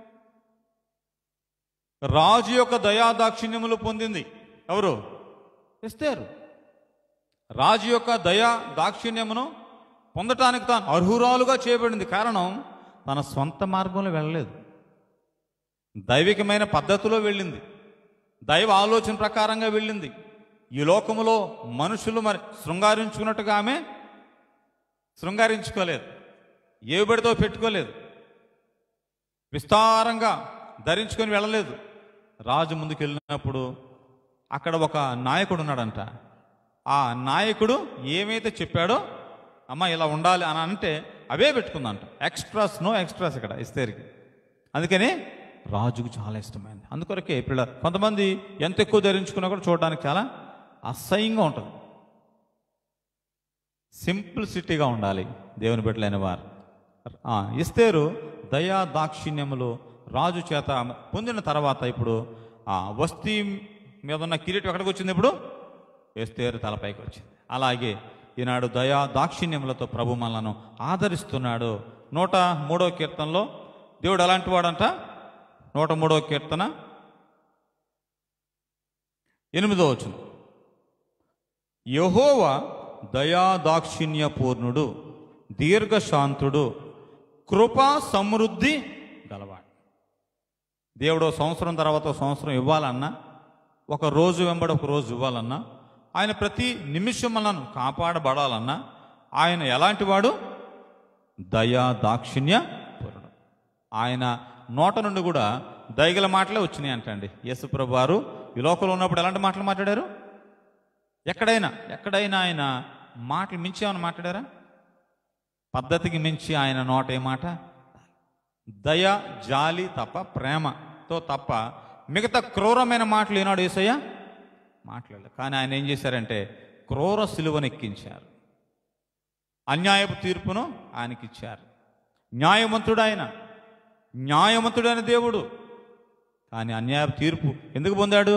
రాజు యొక్క దయాదాక్షిణ్యములు పొందింది ఎవరు ఎస్తేరు రాజు యొక్క దయా దాక్షిణ్యమును పొందటానికి తాను అర్హురాలుగా చేయబడింది కారణం తన సొంత మార్గంలో వెళ్ళలేదు దైవికమైన పద్ధతిలో వెళ్ళింది దైవ ఆలోచన ప్రకారంగా వెళ్ళింది ఈ లోకములో మనుషులు మరి శృంగారించుకున్నట్టుగా ఆమె శృంగారించుకోలేదు ఏ బడితో పెట్టుకోలేదు విస్తారంగా ధరించుకొని వెళ్ళలేదు రాజు ముందుకు వెళ్ళినప్పుడు అక్కడ ఒక నాయకుడు ఉన్నాడంట ఆ నాయకుడు ఏమైతే చెప్పాడో అమ్మ ఇలా ఉండాలి అని అంటే అవే పెట్టుకుందంట ఎక్స్ట్రాస్ నో ఎక్స్ట్రాస్ ఇక్కడ ఇస్తేరికి అందుకని రాజుకు చాలా ఇష్టమైంది అందుకొరకే పిల్ల కొంతమంది ఎంత ఎక్కువ ధరించుకున్నా కూడా చూడడానికి చాలా అసహ్యంగా ఉంటుంది సింప్లిసిటీగా ఉండాలి దేవుని బిడ్డలైన వారు ఆ, ఇస్తేరు దయా దాక్షిణ్యములు రాజు చేత పొందిన తర్వాత ఇప్పుడు ఆ వస్తీ మీద ఉన్న కిరీటం ఎక్కడికి వచ్చింది ఇప్పుడు ఎస్తేరు తలపైకి వచ్చింది అలాగే ఈనాడు దయా దాక్షిణ్యములతో ప్రభు మనలను ఆదరిస్తున్నాడు నూట మూడో కీర్తనలో దేవుడు ఎలాంటి వాడంట నూట మూడో కీర్తన ఎనిమిదో వచ్చింది యహోవా దయాదాక్షిణ్య పూర్ణుడు దీర్ఘశాంతుడు కృపా సమృద్ధి గలవాడు దేవుడు ఓ సంవత్సరం తర్వాత ఓ సంవత్సరం ఇవ్వాలన్నా ఒక రోజు వెంబడి ఒక రోజు ఇవ్వాలన్నా ఆయన ప్రతి నిమిషం మనను కాపాడబడాలన్నా ఆయన ఎలాంటి వాడు దయా దాక్షిణ్య పూర్ణుడు ఆయన నోట నుండి కూడా దయగల మాటలే వచ్చినాయి అంటండి యేసుప్రభు వారు ఈ లోకంలో ఉన్నప్పుడు ఎలాంటి మాటలు మాట్లాడారు ఎక్కడైనా ఎక్కడైనా ఆయన మాటలు మించి ఏమైనా మాట్లాడారా పద్ధతికి మించి ఆయన నోట ఏ మాట దయ జాలి తప్ప ప్రేమతో తప్ప మిగతా క్రూరమైన మాటలు ఈనాడు ఏసయ్య మాట్లాడలేదు కానీ ఆయన ఏం చేశారంటే క్రూర సిలువను ఎక్కించారు అన్యాయపు తీర్పును ఆయనకి ఇచ్చారు న్యాయవంతుడు ఆయన న్యాయవంతుడైన దేవుడు కానీ అన్యాయపు తీర్పు ఎందుకు పొందాడు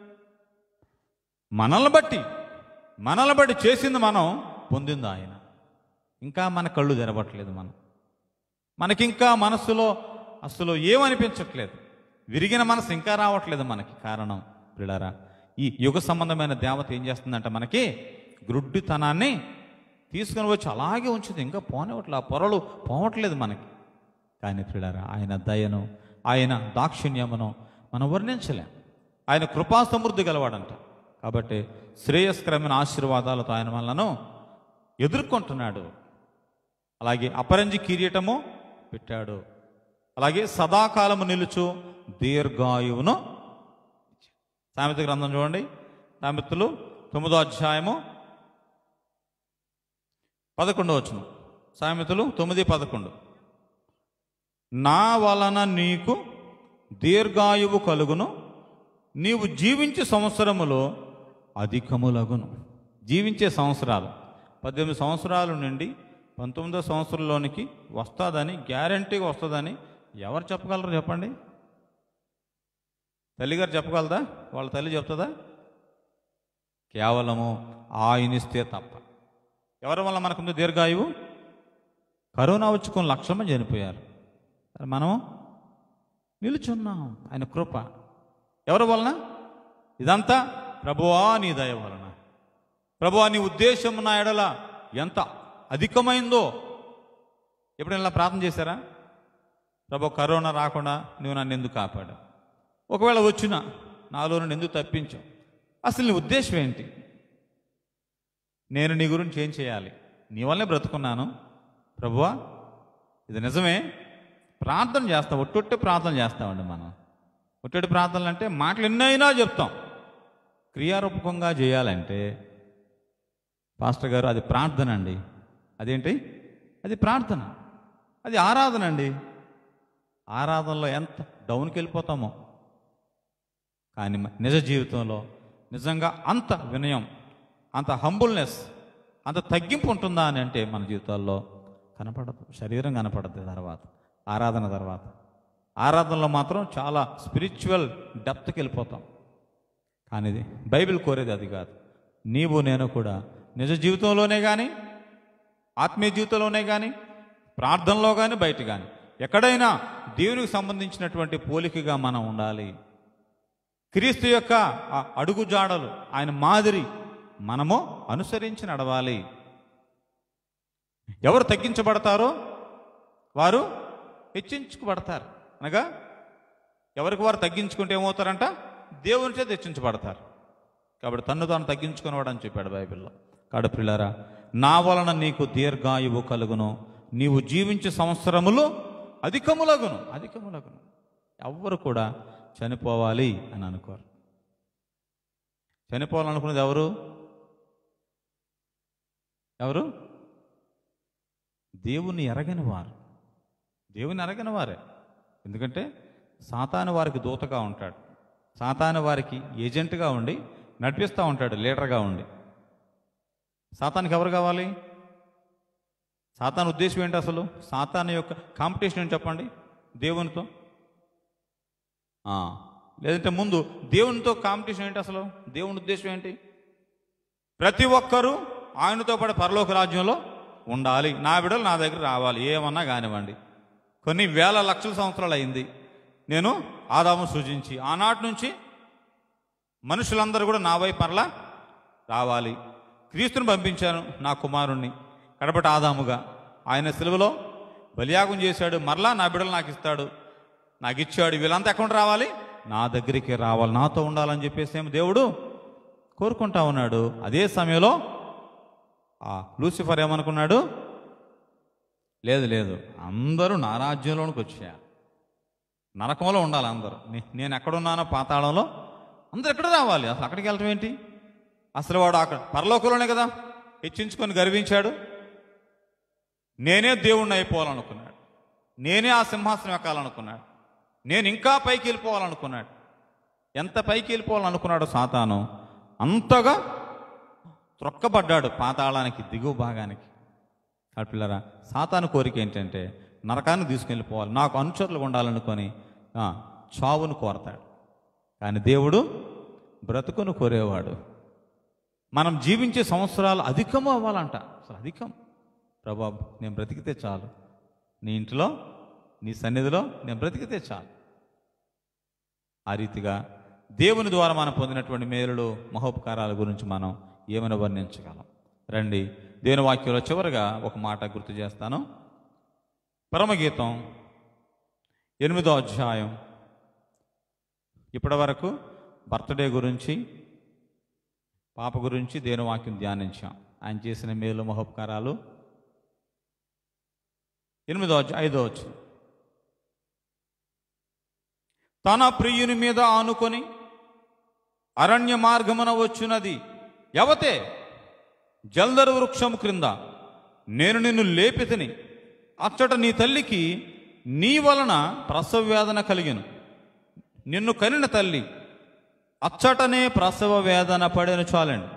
మనల్ని బట్టి మనల్ని బట్టి చేసింది మనం పొందింది ఆయన ఇంకా మన కళ్ళు తెరవట్లేదు మనం మనకింకా మనస్సులో అసలు ఏమనిపించట్లేదు విరిగిన మనసు ఇంకా రావట్లేదు మనకి కారణం పిల్లరా ఈ యుగ సంబంధమైన దేవత ఏం చేస్తుందంటే మనకి గ్రుడ్డితనాన్ని తీసుకొని వచ్చి అలాగే ఉంచుతుంది ఇంకా పోనివ్వట్లేదు ఆ పొరలు పోవట్లేదు మనకి కానీ పిల్లరా ఆయన దయను ఆయన దాక్షిణ్యమును మనం వర్ణించలేం ఆయన కృపా సమృద్ధి గలవాడంట కాబట్టి శ్రేయస్కరమైన ఆశీర్వాదాలతో ఆయన మనలను ఎదుర్కొంటున్నాడు అలాగే అపరంజి కిరీటము పెట్టాడు అలాగే సదాకాలము నిలుచు దీర్ఘాయువును సామెత గ్రంథం చూడండి సామెతలు తొమ్మిదో అధ్యాయము పదకొండో వచ్చును సామెతలు తొమ్మిది పదకొండు నా వలన నీకు దీర్ఘాయువు కలుగును నీవు జీవించే సంవత్సరములో అధికములగును జీవించే సంవత్సరాలు పద్దెనిమిది సంవత్సరాల నుండి పంతొమ్మిదో సంవత్సరంలోనికి వస్తుందని గ్యారంటీగా వస్తుందని ఎవరు చెప్పగలరు చెప్పండి తల్లిగారు చెప్పగలదా వాళ్ళ తల్లి చెప్తుందా కేవలము ఆయనిస్తే తప్ప ఎవరి వల్ల మనకుంది దీర్ఘాయువు కరోనా వచ్చి కొన్ని లక్షల మంది చనిపోయారు మరి మనం నిలుచున్నాం ఆయన కృప ఎవరి వలన ఇదంతా ప్రభువా నీ దయ వలన ప్రభువా నీ ఉద్దేశం నా ఎడల ఎంత అధికమైందో ఎప్పుడైనా ఇలా ప్రార్థన చేశారా ప్రభు కరోనా రాకుండా నువ్వు నన్ను ఎందుకు కాపాడు ఒకవేళ వచ్చినా నాలో నుండి ఎందుకు తప్పించావు అసలు నీ ఉద్దేశం ఏంటి నేను నీ గురించి ఏం చేయాలి నీ వల్లే బ్రతుకున్నాను ప్రభువా ఇది నిజమే ప్రార్థన చేస్తాం ఒట్టొట్టి ప్రార్థన చేస్తామండి మనం ఒట్టొట్టి ప్రార్థనలు అంటే మాటలు ఎన్నైనా చెప్తాం క్రియారూపకంగా చేయాలంటే పాస్టర్ గారు అది ప్రార్థన అండి అదేంటి అది ప్రార్థన అది ఆరాధన అండి ఆరాధనలో ఎంత డౌన్కి వెళ్ళిపోతామో కానీ మ- నిజ జీవితంలో నిజంగా అంత వినయం అంత హంబుల్నెస్ అంత తగ్గింపు ఉంటుందా అని అంటే మన జీవితాల్లో కనపడదు శరీరం కనపడదు తర్వాత ఆరాధన తర్వాత ఆరాధనలో మాత్రం చాలా స్పిరిచువల్ డెప్త్కి వెళ్ళిపోతాం కానీ ఇది బైబిల్ కోరేది అది కాదు నీవు నేను కూడా నిజ జీవితంలోనే కానీ ఆత్మీయ జీవితంలోనే కానీ ప్రార్థనలో కానీ బయట కానీ ఎక్కడైనా దేవునికి సంబంధించినటువంటి పోలికగా మనం ఉండాలి క్రీస్తు యొక్క ఆ అడుగుజాడలు ఆయన మాదిరి మనము అనుసరించి నడవాలి ఎవరు తగ్గించబడతారో వారు హెచ్చించుకుపడతారు అనగా ఎవరికి వారు తగ్గించుకుంటే ఏమవుతారంట దేవునిచే హెచ్చించబడతారు కాబట్టి తన్ను తాను తగ్గించుకునేవాడు అని చెప్పాడు బైబిల్లో కాడు పిల్లారా నా వలన నీకు దీర్ఘాయువు కలుగును నీవు జీవించే సంవత్సరములు అధికములగును అధికములగును ఎవ్వరు కూడా చనిపోవాలి అని అనుకోరు చనిపోవాలనుకున్నది ఎవరు ఎవరు దేవుని ఎరగని వారు దేవుని ఎరగని వారే ఎందుకంటే సాతాను వారికి దూతగా ఉంటాడు సాతాను వారికి ఏజెంట్గా ఉండి నడిపిస్తూ ఉంటాడు లీడర్గా ఉండి సాతానికి ఎవరు కావాలి సాతాన్ ఉద్దేశం ఏంటి అసలు సాతాను యొక్క కాంపిటీషన్ ఏంటి చెప్పండి దేవునితో ఆ, లేదంటే ముందు దేవునితో కాంపిటీషన్ ఏంటి అసలు దేవుని ఉద్దేశం ఏంటి ప్రతి ఒక్కరూ ఆయనతో పాటు పరలోక రాజ్యంలో ఉండాలి నా బిడ్డలు నా దగ్గర రావాలి ఏమన్నా కానివ్వండి కొన్ని వేల లక్షల సంవత్సరాలు అయింది నేను ఆదాము సృజించి ఆనాటి నుంచి మనుషులందరూ కూడా నా వైపు మరలా రావాలి క్రీస్తుని పంపించాను నా కుమారుణ్ణి కడపటి ఆదాముగా ఆయన సెలవులో బలియాగం చేశాడు మరలా నా బిడ్డలు నాకు ఇస్తాడు నాకు ఇచ్చాడు వీళ్ళంతా ఎక్కడ రావాలి నా దగ్గరికి రావాలి నాతో ఉండాలని చెప్పేసి ఏమో దేవుడు కోరుకుంటా ఉన్నాడు అదే సమయంలో ఆ లూసిఫర్ ఏమనుకున్నాడు లేదు లేదు అందరూ నా రాజ్యంలోనికి వచ్చేయాలి నరకంలో ఉండాలి అందరూ నే- నేను ఎక్కడున్నానో పాతాళంలో అందరు ఎక్కడ రావాలి అసలు అక్కడికి వెళ్ళటం ఏంటి అసలు వాడు అక్కడ పరలోకంలోనే కదా హెచ్చించుకొని గర్వించాడు నేనే దేవుణ్ణి అయిపోవాలనుకున్నాడు నేనే ఆ సింహాసనం ఎక్కాలనుకున్నాడు నేను ఇంకా పైకి వెళ్ళిపోవాలనుకున్నాడు ఎంత పైకి వెళ్ళిపోవాలనుకున్నాడో సాతాను అంతగా త్రొక్కబడ్డాడు పాతాళానికి దిగువ భాగానికి కాబట్టి పిల్లరా సాతాను కోరిక ఏంటంటే నరకాన్ని తీసుకెళ్ళిపోవాలి నాకు అనుచరులు ఉండాలనుకొని ఆ, చావును కోరతాడు కానీ దేవుడు బ్రతుకును కోరేవాడు మనం జీవించే సంవత్సరాలు అధికము అవ్వాలంట అసలు అధికం ప్రభా నేను బ్రతికితే చాలు నీ ఇంటిలో నీ సన్నిధిలో నేను బ్రతికితే చాలు ఆ రీతిగా దేవుని ద్వారా మనం పొందినటువంటి మేలులు మహోపకారాల గురించి మనం ఏమైనా వర్ణించగలం రండి దేవుని వాక్యంలో చివరిగా ఒక మాట గుర్తు చేస్తాను పరమగీతం ఎనిమిదో అధ్యాయం ఇప్పటి వరకు బర్త్డే గురించి పాప గురించి దేవుని వాక్యం ధ్యానించాం ఆయన చేసిన మేలు మహోపకారాలు ఎనిమిదో అధ్యాయం ఐదో వచ్చింది తన ప్రియుని మీద ఆనుకొని అరణ్య మార్గమున వచ్చున్నది ఎవతే జల్దరు వృక్షం క్రింద నేను నిన్ను లేపితిని అచ్చట నీ తల్లికి నీ వలన ప్రసవ వేదన కలిగెను నిన్ను కనిన తల్లి అచ్చటనే ప్రసవ వేదన పడేను చాలండి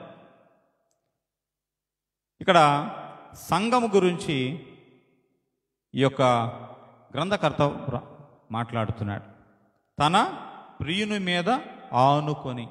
ఇక్కడ సంఘము గురించి ఈ యొక్క గ్రంథకర్త ప్ర- మాట్లాడుతున్నాడు తన ప్రియుని మీద ఆనుకొని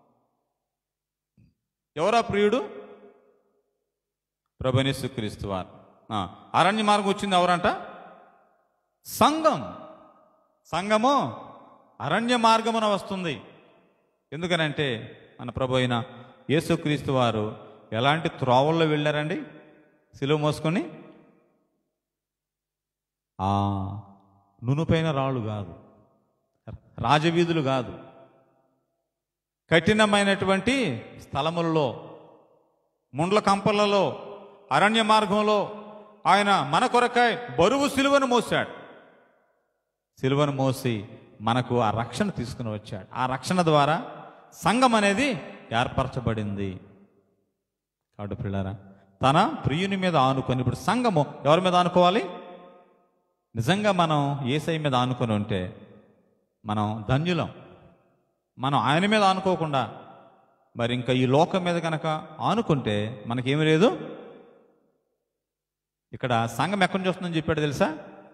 ఎవరా ప్రియుడు ప్రభనేసుక్రీస్తు వారు ఆ, అరణ్య మార్గం వచ్చింది ఎవరంట సంఘం సంఘము అరణ్య మార్గమున వస్తుంది ఎందుకనంటే మన ప్రభు అయిన యేసుక్రీస్తు వారు ఎలాంటి త్రోవల్లో వెళ్ళారండి సిలువ మోసుకొని ఆ నునుపైన రాళ్ళు కాదు రాజవీధులు కాదు కఠినమైనటువంటి స్థలములలో ముండ్ల కంపలలో అరణ్య మార్గంలో ఆయన మన కొరకై బరువు సిలువను మోసాడు సిలువను మోసి మనకు ఆ రక్షణ తీసుకుని వచ్చాడు ఆ రక్షణ ద్వారా సంఘం అనేది ఏర్పరచబడింది కాబట్టి పిల్లరా తన ప్రియుని మీద ఆనుకొని ఇప్పుడు సంఘము ఎవరి మీద ఆనుకోవాలి నిజంగా మనం ఏసై మీద ఆనుకొని ఉంటే మనం ధన్యులం మనం ఆయన మీద ఆనుకోకుండా మరి ఇంకా ఈ లోకం మీద కనుక ఆనుకుంటే మనకేమీ లేదు ఇక్కడ సంఘం ఎక్కడి నుంచి వస్తుందని చెప్పాడు తెలుసా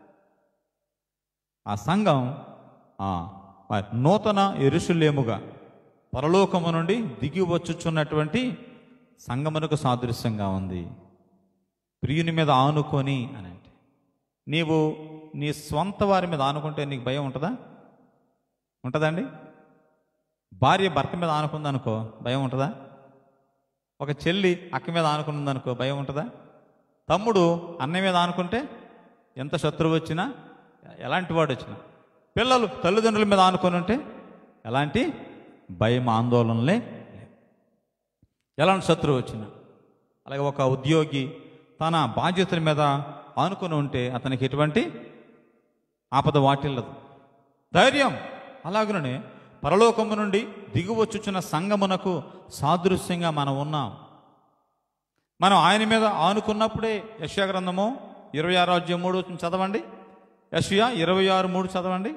ఆ సంఘం ఆ, మరి నూతన ఎరుషులేముగా పరలోకము నుండి దిగి వచ్చుచున్నటువంటి సంగమునకు సాదృశ్యంగా ఉంది ప్రియుని మీద ఆనుకొని అని అంటే నీవు నీ స్వంత వారి మీద ఆనుకుంటే నీకు భయం ఉంటుందా ఉంటుందండి భార్య భర్త మీద ఆనుకుందనుకో భయం ఉంటుందా ఒక చెల్లి అక్క మీద ఆనుకున్నదనుకో భయం ఉంటుందా తమ్ముడు అన్నయ్య మీద ఆనుకుంటే ఎంత శత్రువు వచ్చినా ఎలాంటి వాడు వచ్చినా పిల్లలు తల్లిదండ్రుల మీద ఆనుకొని ఉంటే ఎలాంటి భయం ఆందోళనలే లేవు. ఎలాంటి శత్రువు వచ్చినా అలాగే ఒక ఉద్యోగి తన బాధ్యతల మీద ఆనుకొని ఉంటే అతనికి ఎటువంటి ఆపద వాటిల్లదు ధైర్యం అలాగనే పరలోకము నుండి దిగువచ్చుచున్న సంగమునకు సాదృశ్యంగా మనం ఉన్నాం మనం ఆయన మీద ఆనుకున్నప్పుడే యశ్యా గ్రంథము ఇరవై ఆరు అధ్యాయం మూడు చదవండి యశ్యా ఇరవై ఆరు మూడు చదవండి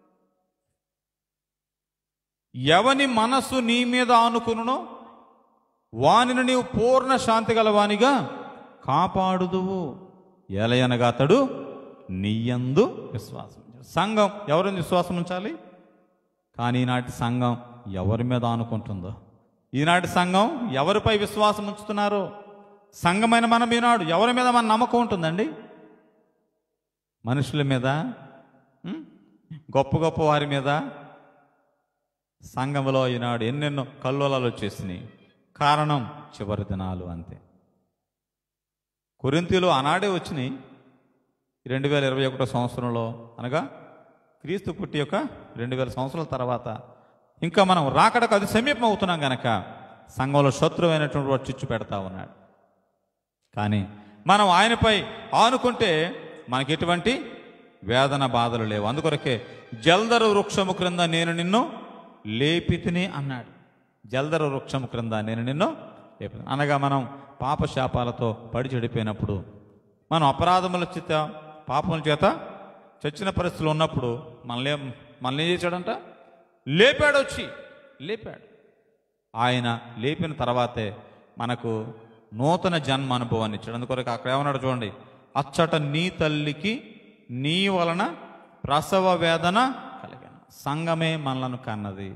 ఎవని మనస్సు నీ మీద ఆనుకునునో వానిని నీవు పూర్ణ శాంతి గలవానిగా కాపాడుదువు ఎలయనగా అతడు నీయందు విశ్వాసం ఉంచాడు. సంఘం ఎవరిని విశ్వాసం ఉంచాలి కానీ ఈనాటి సంఘం ఎవరి మీద ఆనుకుంటుందో ఈనాటి సంఘం ఎవరిపై విశ్వాసం ఉంచుతున్నారో సంఘమైన మనం ఈనాడు ఎవరి మీద మన నమ్మకం ఉంటుందండి మనుషుల మీద ఉం? గొప్ప గొప్ప వారి మీద సంఘములో ఈనాడు ఎన్నెన్నో కల్లోలాలు వచ్చేసినాయి కారణం చివరి దినాలు అంతే కొరింతీలు ఆనాడే వచ్చినాయి రెండు వేల ఇరవై ఒకటో సంవత్సరంలో అనగా క్రీస్తు పుట్టి యొక్క రెండు వేల సంవత్సరాల తర్వాత ఇంకా మనం రాకడకు అది సమీపం అవుతున్నాం గనక సంఘంలో శత్రువైనటువంటి వాడు చిచ్చు పెడతా ఉన్నాడు కానీ మనం ఆయనపై ఆనుకుంటే మనకి ఎటువంటి వేదన బాధలు లేవు అందుకొరకే జల్దరు వృక్షము క్రింద నేను నిన్ను లేపితిని అన్నాడు జల్దరు వృక్షము క్రింద నేను నిన్ను లేపి అనగా మనం పాప శాపాలతో పడి చెడిపోయినప్పుడు మనం అపరాధముల చేత పాపముల చేత చచ్చిన పరిస్థితులు ఉన్నప్పుడు మనలే మనల్ని ఏం చేశాడంట లేపాడు వచ్చి లేపాడు ఆయన లేపిన తర్వాతే మనకు నూతన జన్మ అనుభవాన్ని ఇచ్చాడు అందుకొరకు అక్కడ ఏమన్నాడు చూడండి అచ్చట నీ తల్లికి నీ వలన ప్రసవ వేదన కలిగాను సంగమే మనలను కన్నది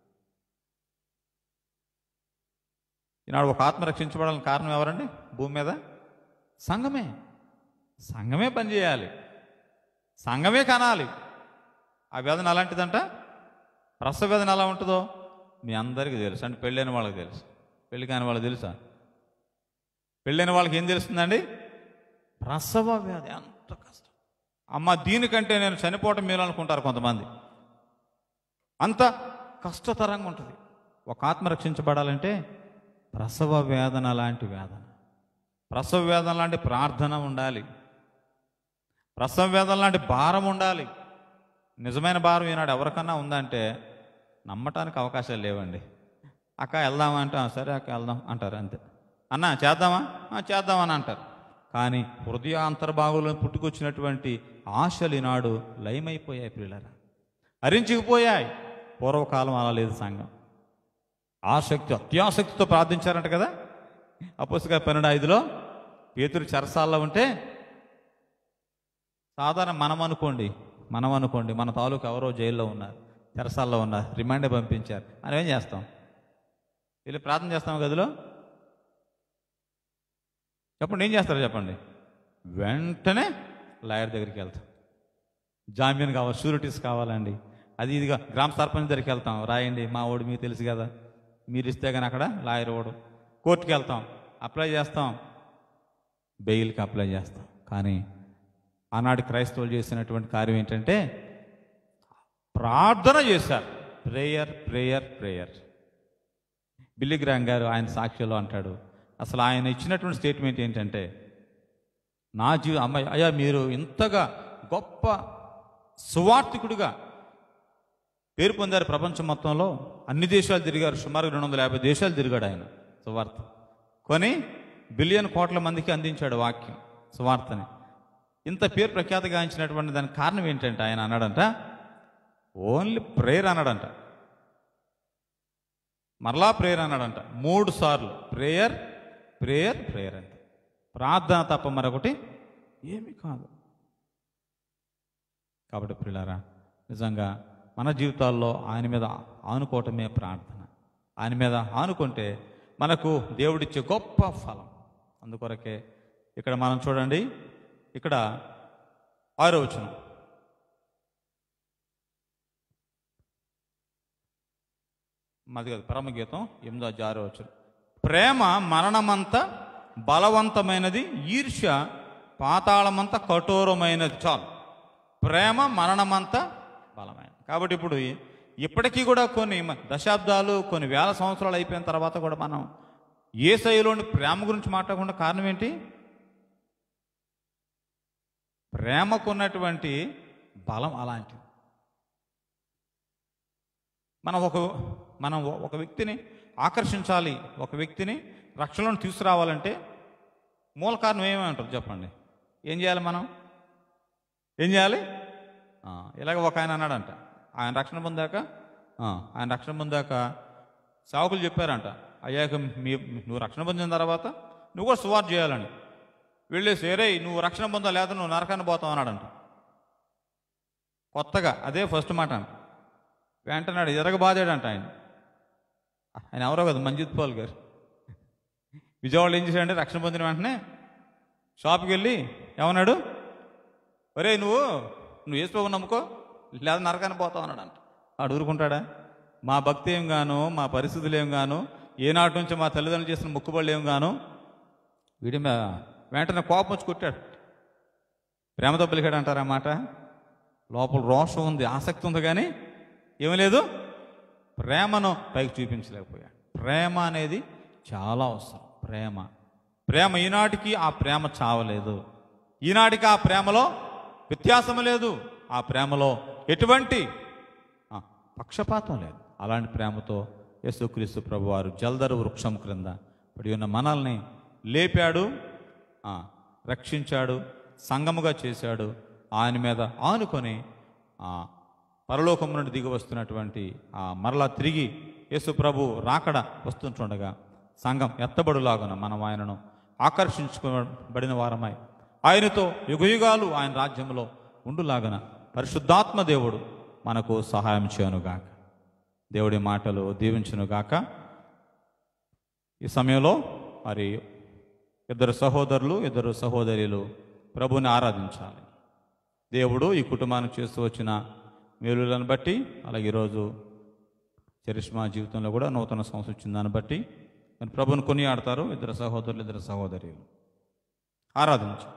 ఈనాడు ఒక ఆత్మ రక్షించబడాలని కారణం ఎవరండి భూమి మీద సంఘమే సంఘమే పనిచేయాలి సంఘమే కనాలి ఆ వేదన అలాంటిదంట ప్రసవ వేదన ఎలా ఉంటుందో మీ అందరికీ తెలుసు అంటే పెళ్ళైన వాళ్ళకి తెలుసు పెళ్లి కాని వాళ్ళకి తెలుసా పెళ్ళైన వాళ్ళకి ఏం తెలుస్తుందండి ప్రసవ వ్యాధి ఎంత కష్టం అమ్మ దీనికంటే నేను చనిపోవటం మేలు అనుకుంటారు కొంతమంది అంత కష్టతరంగా ఉంటుంది ఒక ఆత్మ రక్షించబడాలంటే ప్రసవ వేదన లాంటి వేదన ప్రసవ వేదన లాంటి ప్రార్థన ఉండాలి ప్రసవ వేదన లాంటి భారం ఉండాలి నిజమైన భారం ఈనాడు ఎవరికన్నా ఉందంటే నమ్మటానికి అవకాశాలు లేవండి అక్క వెళ్దామా అంటే "ఆ, సరే అక్క వెళ్దాం అంటారు అంతే అన్న చేద్దామా "ఆ, చేద్దామని అంటారు కానీ హృదయ అంతర్భాగంలో పుట్టుకొచ్చినటువంటి ఆశలు ఈనాడు లయమైపోయాయి పిల్లరా అరించుకుపోయాయి పూర్వకాలం అలా లేదు సంఘం ఆసక్తి అత్యాసక్తితో ప్రార్థించారంట కదా అపోసుగా పన్నెండు ఐదులో పేతురు చెరసాల్లో ఉంటే సాధారణ మనం అనుకోండి మనం అనుకోండి మన తాలూకు ఎవరో జైల్లో ఉన్నారు చెరసాల్లో ఉన్నారు రిమాండ్ పంపించారు మనం ఏం చేస్తాం వెళ్ళి ప్రార్థన చేస్తాం గదిలో చెప్పండి ఏం చేస్తారో చెప్పండి వెంటనే లాయర్ దగ్గరికి వెళ్తాం జామీన్ కావాలి షూరిటీస్ కావాలండి అది ఇదిగా గ్రామ సర్పంచ్ దగ్గరికి వెళ్తాం రాయండి మా ఓడి మీకు తెలుసు కదా మీరు ఇస్తే కానీ అక్కడ లాయర్ ఓడు కోర్టుకి వెళ్తాం అప్లై చేస్తాం బెయిల్కి అప్లై చేస్తాం కానీ ఆనాడు క్రైస్తవులు చేసినటువంటి కార్యం ఏంటంటే ప్రార్థన చేశారు ప్రేయర్ ప్రేయర్ ప్రేయర్ బిల్లిగ్రామ్ గారు ఆయన సాక్ష్యంలో అంటాడు అసలు ఆయన ఇచ్చినటువంటి స్టేట్మెంట్ ఏంటంటే నా జీవ అమ్మాయి అయ్యా మీరు ఇంతగా గొప్ప సువార్థికుడిగా పేరు పొందారు ప్రపంచం మొత్తంలో అన్ని దేశాలు తిరిగారు సుమారు రెండు వందల యాభై దేశాలు తిరిగాడు ఆయన సువార్త కొని బిలియన్ కోట్ల మందికి అందించాడు వాక్యం సువార్తని ఇంత పేరు ప్రఖ్యాతి గాంచినటువంటి దానికి కారణం ఏంటంటే ఆయన అన్నాడంట ఓన్లీ ప్రేయర్ అన్నాడంట మరలా ప్రేయర్ అన్నాడంట మూడు సార్లు ప్రేయర్ ప్రేయర్ ప్రేయర్ అంట ప్రార్థన తప్ప మరొకటి ఏమీ కాదు కాబట్టి ప్రిలారా నిజంగా మన జీవితాల్లో ఆయన మీద ఆనుకోవటమే ప్రార్థన ఆయన మీద ఆనుకుంటే మనకు దేవుడిచ్చే గొప్ప ఫలం అందుకొరకే ఇక్కడ మనం చూడండి ఇక్కడ ఆరో వచనం మాది కాదు పరమగీతం ఎనిమిదో అధ్యాయం ఆరో వచనం ప్రేమ మరణమంత బలవంతమైనది ఈర్ష్య పాతాళమంత కఠోరమైనది చాలు ప్రేమ మరణమంత బలమైనది కాబట్టి ఇప్పుడు ఇప్పటికీ కూడా కొన్ని మ- దశాబ్దాలు కొన్ని వేల సంవత్సరాలు అయిపోయిన తర్వాత కూడా మనం ఏ శైలిలోని ప్రేమ గురించి మాట్లాడకుండా కారణం ఏంటి ప్రేమకున్నటువంటి బలం అలాంటిది మనం ఒక మనం ఒక వ్యక్తిని ఆకర్షించాలి ఒక వ్యక్తిని రక్షణలో తీసుకురావాలంటే మూల కారణం ఏమంటారు చెప్పండి ఏం చేయాలి మనం ఏం చేయాలి ఆ, ఇలాగ ఒక ఆయన అన్నాడంట ఆయన రక్షణ పొందాక ఆ, ఆయన రక్షణ పొందాక సేవకులు చెప్పారంట అయ్యాక మీ నువ్వు రక్షణ పొందిన తర్వాత నువ్వు కూడా సువార్ చేయాలని వెళ్ళేసి ఏరే నువ్వు రక్షణ పొందా లేదా నువ్వు నరకాన్ని పోతావు అన్నాడంట కొత్తగా అదే ఫస్ట్ మాట అంట వెంటనాడు ఎరగబాదాడంట ఆయన ఆయన ఎవరో కదా మంజిత్ పాల్ గారు విజయవాడలో ఏం చేశాడంటే రక్షణ పొందిన వెంటనే షాప్కి వెళ్ళి ఏమన్నాడు ఒరే నువ్వు నువ్వు వేసుకోవు నమ్ముకో లేదా నరకాన్ని పోతావు అన్నాడంట వాడు ఊరుకుంటాడా మా భక్తి ఏం గాను మా పరిస్థితులు ఏం గాను ఏనాటి నుంచి మా తల్లిదండ్రులు చేసిన మొక్కుబడులు ఏం గాను వీడి మీద వెంటనే కోపం వచ్చి కొట్టాడు ప్రేమతో పలికాడు అంటారా మాట లోపల రోషం ఉంది ఆసక్తి ఉంది కానీ ఏమీ లేదు ప్రేమను పైకి చూపించలేకపోయాడు ప్రేమ అనేది చాలా అవసరం ప్రేమ ప్రేమ ఈనాటికి ఆ ప్రేమ చావలేదు ఈనాటికి ఆ ప్రేమలో వ్యత్యాసం లేదు ఆ ప్రేమలో ఎటువంటి ఆ, పక్షపాతం లేదు అలాంటి ప్రేమతో యేసుక్రీస్తు ప్రభు వారు జల్దరు వృక్షం క్రింద పడి ఉన్న మనల్ని లేపాడు ఆ, రక్షించాడు సంగముగా చేశాడు ఆయన మీద ఆనుకొని ఆ, పరలోకం నుండి దిగి వస్తున్నటువంటి ఆ మరలా తిరిగి యేసు ప్రభు రాకడ వస్తుంటుండగా సంఘం ఎత్తబడులాగున మనం ఆయనను ఆకర్షించుకోబడిన వారమై ఆయనతో యుగయుగాలు ఆయన రాజ్యంలో ఉండులాగన పరిశుద్ధాత్మ దేవుడు మనకు సహాయం చేయనుగాక దేవుడి మాటలు దీవించునుగాక ఈ సమయంలో మరి ఇద్దరు సహోదరులు ఇద్దరు సహోదరులు ప్రభుని ఆరాధించాలి దేవుడు ఈ కుటుంబానికి చేస్తూ వచ్చిన మేలులను బట్టి అలాగే ఈరోజు చరిష్మా జీవితంలో కూడా నూతన సంవత్సరం వచ్చిన దాన్ని బట్టి మరి ప్రభుని కొనియాడతారు ఇద్దరు సహోదరులు ఇద్దరు సహోదరులు ఆరాధించు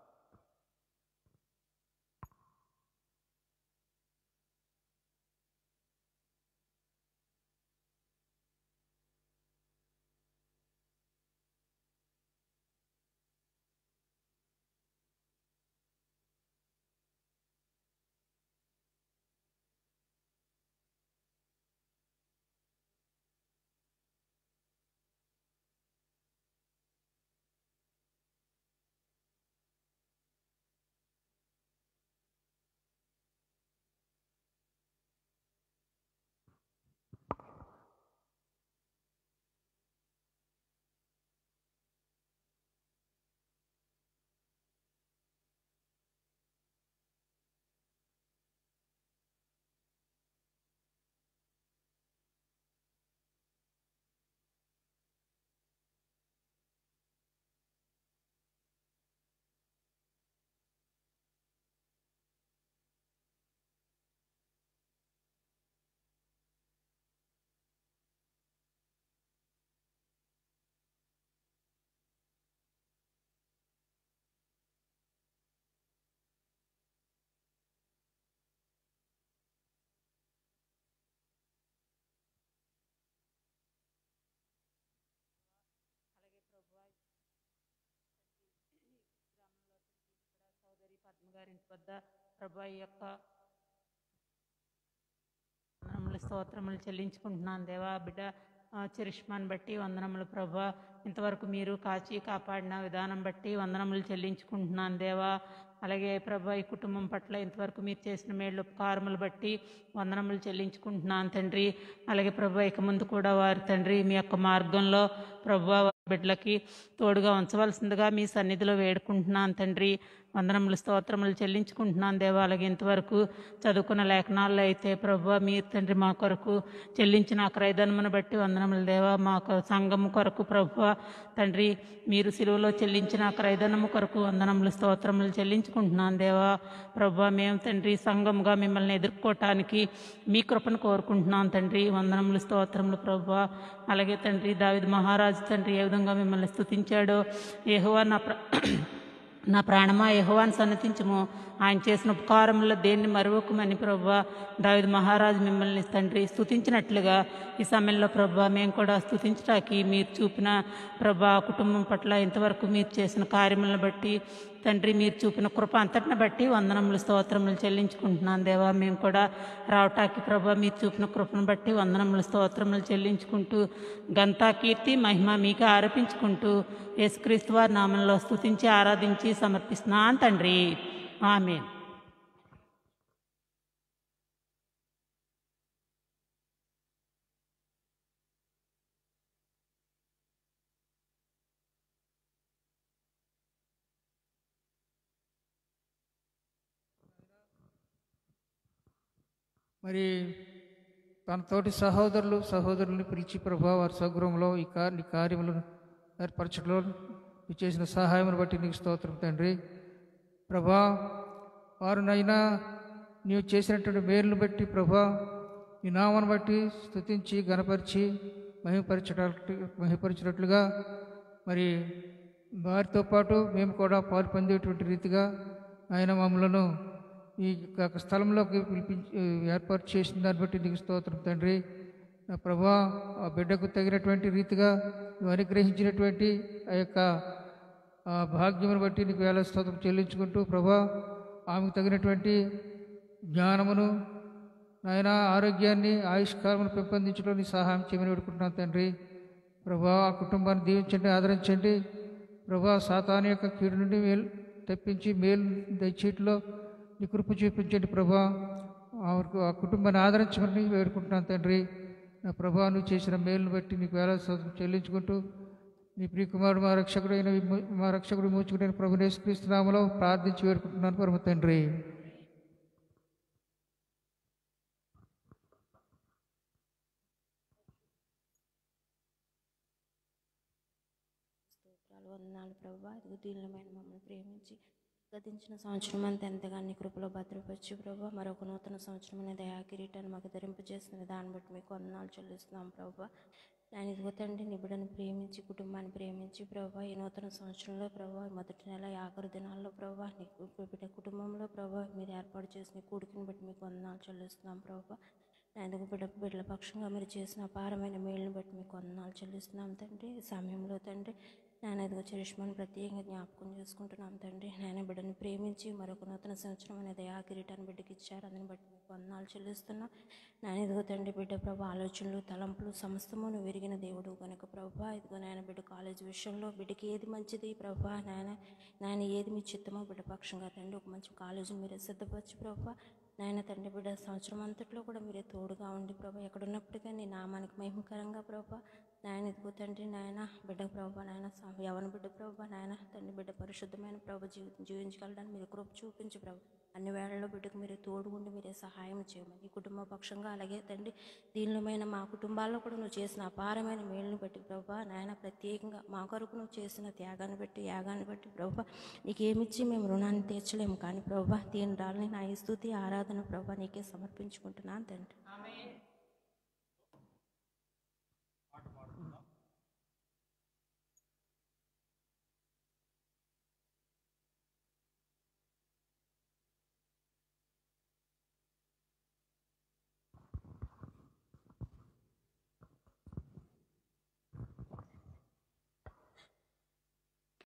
సోదరి పద్మ గారి ఇంటి వద్ద ప్రభా ఈ యొక్క వందనములు స్తోత్రములు చెల్లించుకుంటున్నాను దేవా బిడ్డ ఆ, చరిష్మాని బట్టి వందనములు ప్రభా ఇంతవరకు మీరు కాచి కాపాడిన విధానం బట్టి వందనములు చెల్లించుకుంటున్నాను దేవా అలాగే ప్రభా ఈ కుటుంబం పట్ల ఇంతవరకు మీరు చేసిన మేళ్ళు ఉపకారములు బట్టి వందనములు చెల్లించుకుంటున్నాను తండ్రి అలాగే ప్రభా ఇక ముందు కూడా వారి తండ్రి మీ యొక్క మార్గంలో ప్రభా బిడ్డలకి తోడుగా ఉంచవలసిందిగా మీ సన్నిధిలో వేడుకుంటున్నాను తండ్రి వందనములు స్తోత్రములు చెల్లించుకుంటున్నాను దేవా అలాగే ఇంతవరకు చదువుకున్న లేఖనాల్లో అయితే ప్రభు మీరు తండ్రి మా కొరకు చెల్లించిన ఆ క్రయధనమును బట్టి వందనములు దేవా మా కొ- సంఘం కొరకు ప్రభు తండ్రి మీరు సిలువలో చెల్లించిన ఆ క్రయధనము కొరకు వందనములు స్తోత్రములు చెల్లించుకుంటున్నాను దేవా ప్రభు మేము తండ్రి సంఘముగా మిమ్మల్ని ఎదుర్కోవటానికి మీ కృపను కోరుకుంటున్నాం తండ్రి వందనములు స్తోత్రములు ప్రభు అలాగే తండ్రి దావిద్ మహారాజు తండ్రి ఏ విధంగా మిమ్మల్ని స్తుతించాడో యెహోవా నా ప్ర నా ప్రాణమా యెహోవాను సన్నతించము ఆయన చేసిన ఉపకారములో దేన్ని మరువకుమని ప్రభా దావిద్ మహారాజు మిమ్మల్ని తండ్రి స్తుతించినట్లుగా ఈ సమయంలో ప్రభా మేము కూడా స్తుతించడానికి మీరు చూపిన ప్రభా కుటుంబం పట్ల ఇంతవరకు మీరు చేసిన కార్యములను బట్టి తండ్రి మీరు చూపిన కృప అంతటిని బట్టి వందనములు స్తోత్రములు చెల్లించుకుంటున్నాను దేవా మేము కూడా రావటానికి ప్రభా మీరు చూపిన కృపను బట్టి వందనములు స్తోత్రములు చెల్లించుకుంటూ గంతా కీర్తి మహిమ మీకు ఆరోపించుకుంటూ యేసుక్రీస్తు వారి నామంలో స్తుతించి ఆరాధించి సమర్పిస్తున్నాను తండ్రి ఆమె మరి తన తోటి సహోదరులు సహోదరుల్ని పిలిచి ప్రభా వారి సగృహంలో ఈ కార్య ఈ కార్యములను ఏర్పరచడంలో నువ్వు చేసిన సహాయమును బట్టి నీకు స్తోత్రం తండ్రి ప్రభా వారునైనా నీవు చేసినటువంటి మేలును బట్టి ప్రభా ఈ నామను బట్టి స్తుతించి గణపరిచి మహిమపరచడానికి మహిమపరిచినట్లుగా మరి వారితో పాటు మేము కూడా పాలు పొందేటువంటి రీతిగా ఆయన మమ్మలను ఈ యొక్క స్థలంలోకి పిలిపించి ఏర్పాటు చేసిన దాన్ని బట్టి నీకు స్తోత్రం తండ్రి నా ప్రభా ఆ బిడ్డకు తగినటువంటి రీతిగా నువ్వు అనుగ్రహించినటువంటి ఆ యొక్క ఆ భాగ్యమును బట్టి నీకు వేల స్తోత్రం చెల్లించుకుంటూ ప్రభా ఆమెకు తగినటువంటి జ్ఞానమును నాయన ఆరోగ్యాన్ని ఆయుష్కాలమును పెంపొందించడం నీ సహాయం చేయమని వేడుకుంటున్నాను తండ్రి ప్రభా ఆ కుటుంబాన్ని దీవించండి ఆదరించండి ప్రభా సాతాను యొక్క కీడు నుండి మేలు తెప్పించి మేలు దయచేటిలో నీ కృప చూపించండి ప్రభా ఆమెకు ఆ కుటుంబాన్ని ఆదరించమని వేడుకుంటున్నాను తండ్రి నా ప్రభా నువ్వు చేసిన మేలును బట్టి నీకు వేల స్తోత్రం చెల్లించుకుంటూ నీ ప్రియకుమారుడు మా రక్షకుడైన విమో- మా రక్షకుడు మూచుకుడైన ప్రభు యేసుక్రీస్తునామలో ప్రార్థించి వేడుకుంటున్నాను పరమ తండ్రి స్తోత్రాలు వందనాలు ప్రభా ఇదిగో దీనిలమైన మమ్మల్ని ప్రేమించి గతించిన సంవత్సరం అంతా ఎంతగా నీ కృపలో భద్రపరిచి ప్రభా మరొక నూతన సంవత్సరం అనే దయా కిరీటాన్ని మాకు ధరింపజేసిన విధానం బట్టి మీకు వందనాలు చెల్లిస్తున్నాం ప్రభా నేను ఇదిగో తండ్రి నీ బిడ్డను ప్రేమించి కుటుంబాన్ని ప్రేమించి ప్రభా ఈ నూతన సంవత్సరంలో ప్రభా ఈ మొదటి నెల ఈ ఆఖరి దినాల్లో ప్రభా నీ కు- బిడ్డ కుటుంబంలో ప్రభా మీరు ఏర్పాటు చేసిన కూడికని బట్టి మీకు వందనాలు చెల్లిస్తున్నాం ప్రభా నేను బిడ్డ బిడ్డల పక్షంగా మీరు చేసిన అపారమైన మేలుని బట్టి మీకు వందనాలు చెల్లిస్తున్నాం తండ్రి ఈ సమయంలో తండ్రి నేను ఎదుగు చరిష్మాను ప్రత్యేకంగా జ్ఞాపకం చేసుకుంటున్నాం తండ్రి నేను బిడ్డను ప్రేమించి మరొక నూతన సంవత్సరం అనేది ఆ కిరీటాన్ని బిడ్డకి ఇచ్చారు అందుని బట్టి మీకు వందనాలు చెల్లిస్తున్నాం నేను ఎదుగు తండ్రి బిడ్డ ప్రభు ఆలోచనలు తలంపులు సమస్తము నువ్వు విరిగిన దేవుడు కనుక ప్రభా ఇదిగో నాయన బిడ్డ కాలేజ్ విషయంలో బిడ్డకి ఏది మంచిది ప్రభా నాయన నాయన ఏది మీ చిత్తమో బిడ్డ పక్షంగా తండ్రి ఒక మంచి కాలేజీని మీరే సిద్ధపరచు ప్రభా నాయన తండ్రి బిడ్డ సంవత్సరం అంతట్లో కూడా మీరే తోడుగా ఉండి ప్రభా ఎక్కడున్నప్పటికీ నీ నామానికి మహిమకరంగా ప్రభా నాయన ఇదిగో తండ్రి నాయన బిడ్డ ప్రభా నాయన స- యవన బిడ్డ ప్రభా నాయన తండ్రి బిడ్డ పరిశుద్ధమైన ప్రభు జీవి జీవించగలడానికి మీరు కృప చూపించు ప్రభు అన్ని వేళల్లో బిడ్డకు మీరే తోడు ఉండి మీరే సహాయం చేయమని ఈ కుటుంబ పక్షంగా అలాగే తండ్రి దీనిలోమైన మా కుటుంబాల్లో కూడా నువ్వు చేసిన అపారమైన మేలుని బట్టి ప్రభా నాయన ప్రత్యేకంగా మా కొరకు నువ్వు చేసిన త్యాగాన్ని బట్టి యాగాన్ని బట్టి ప్రభా నీకేమిచ్చి మేము రుణాన్ని తీర్చలేము కానీ ప్రభా దీని రాలని నా ఈ స్తుతి ఆరాధన ప్రభా నీకే సమర్పించుకుంటున్నాను తండ్రి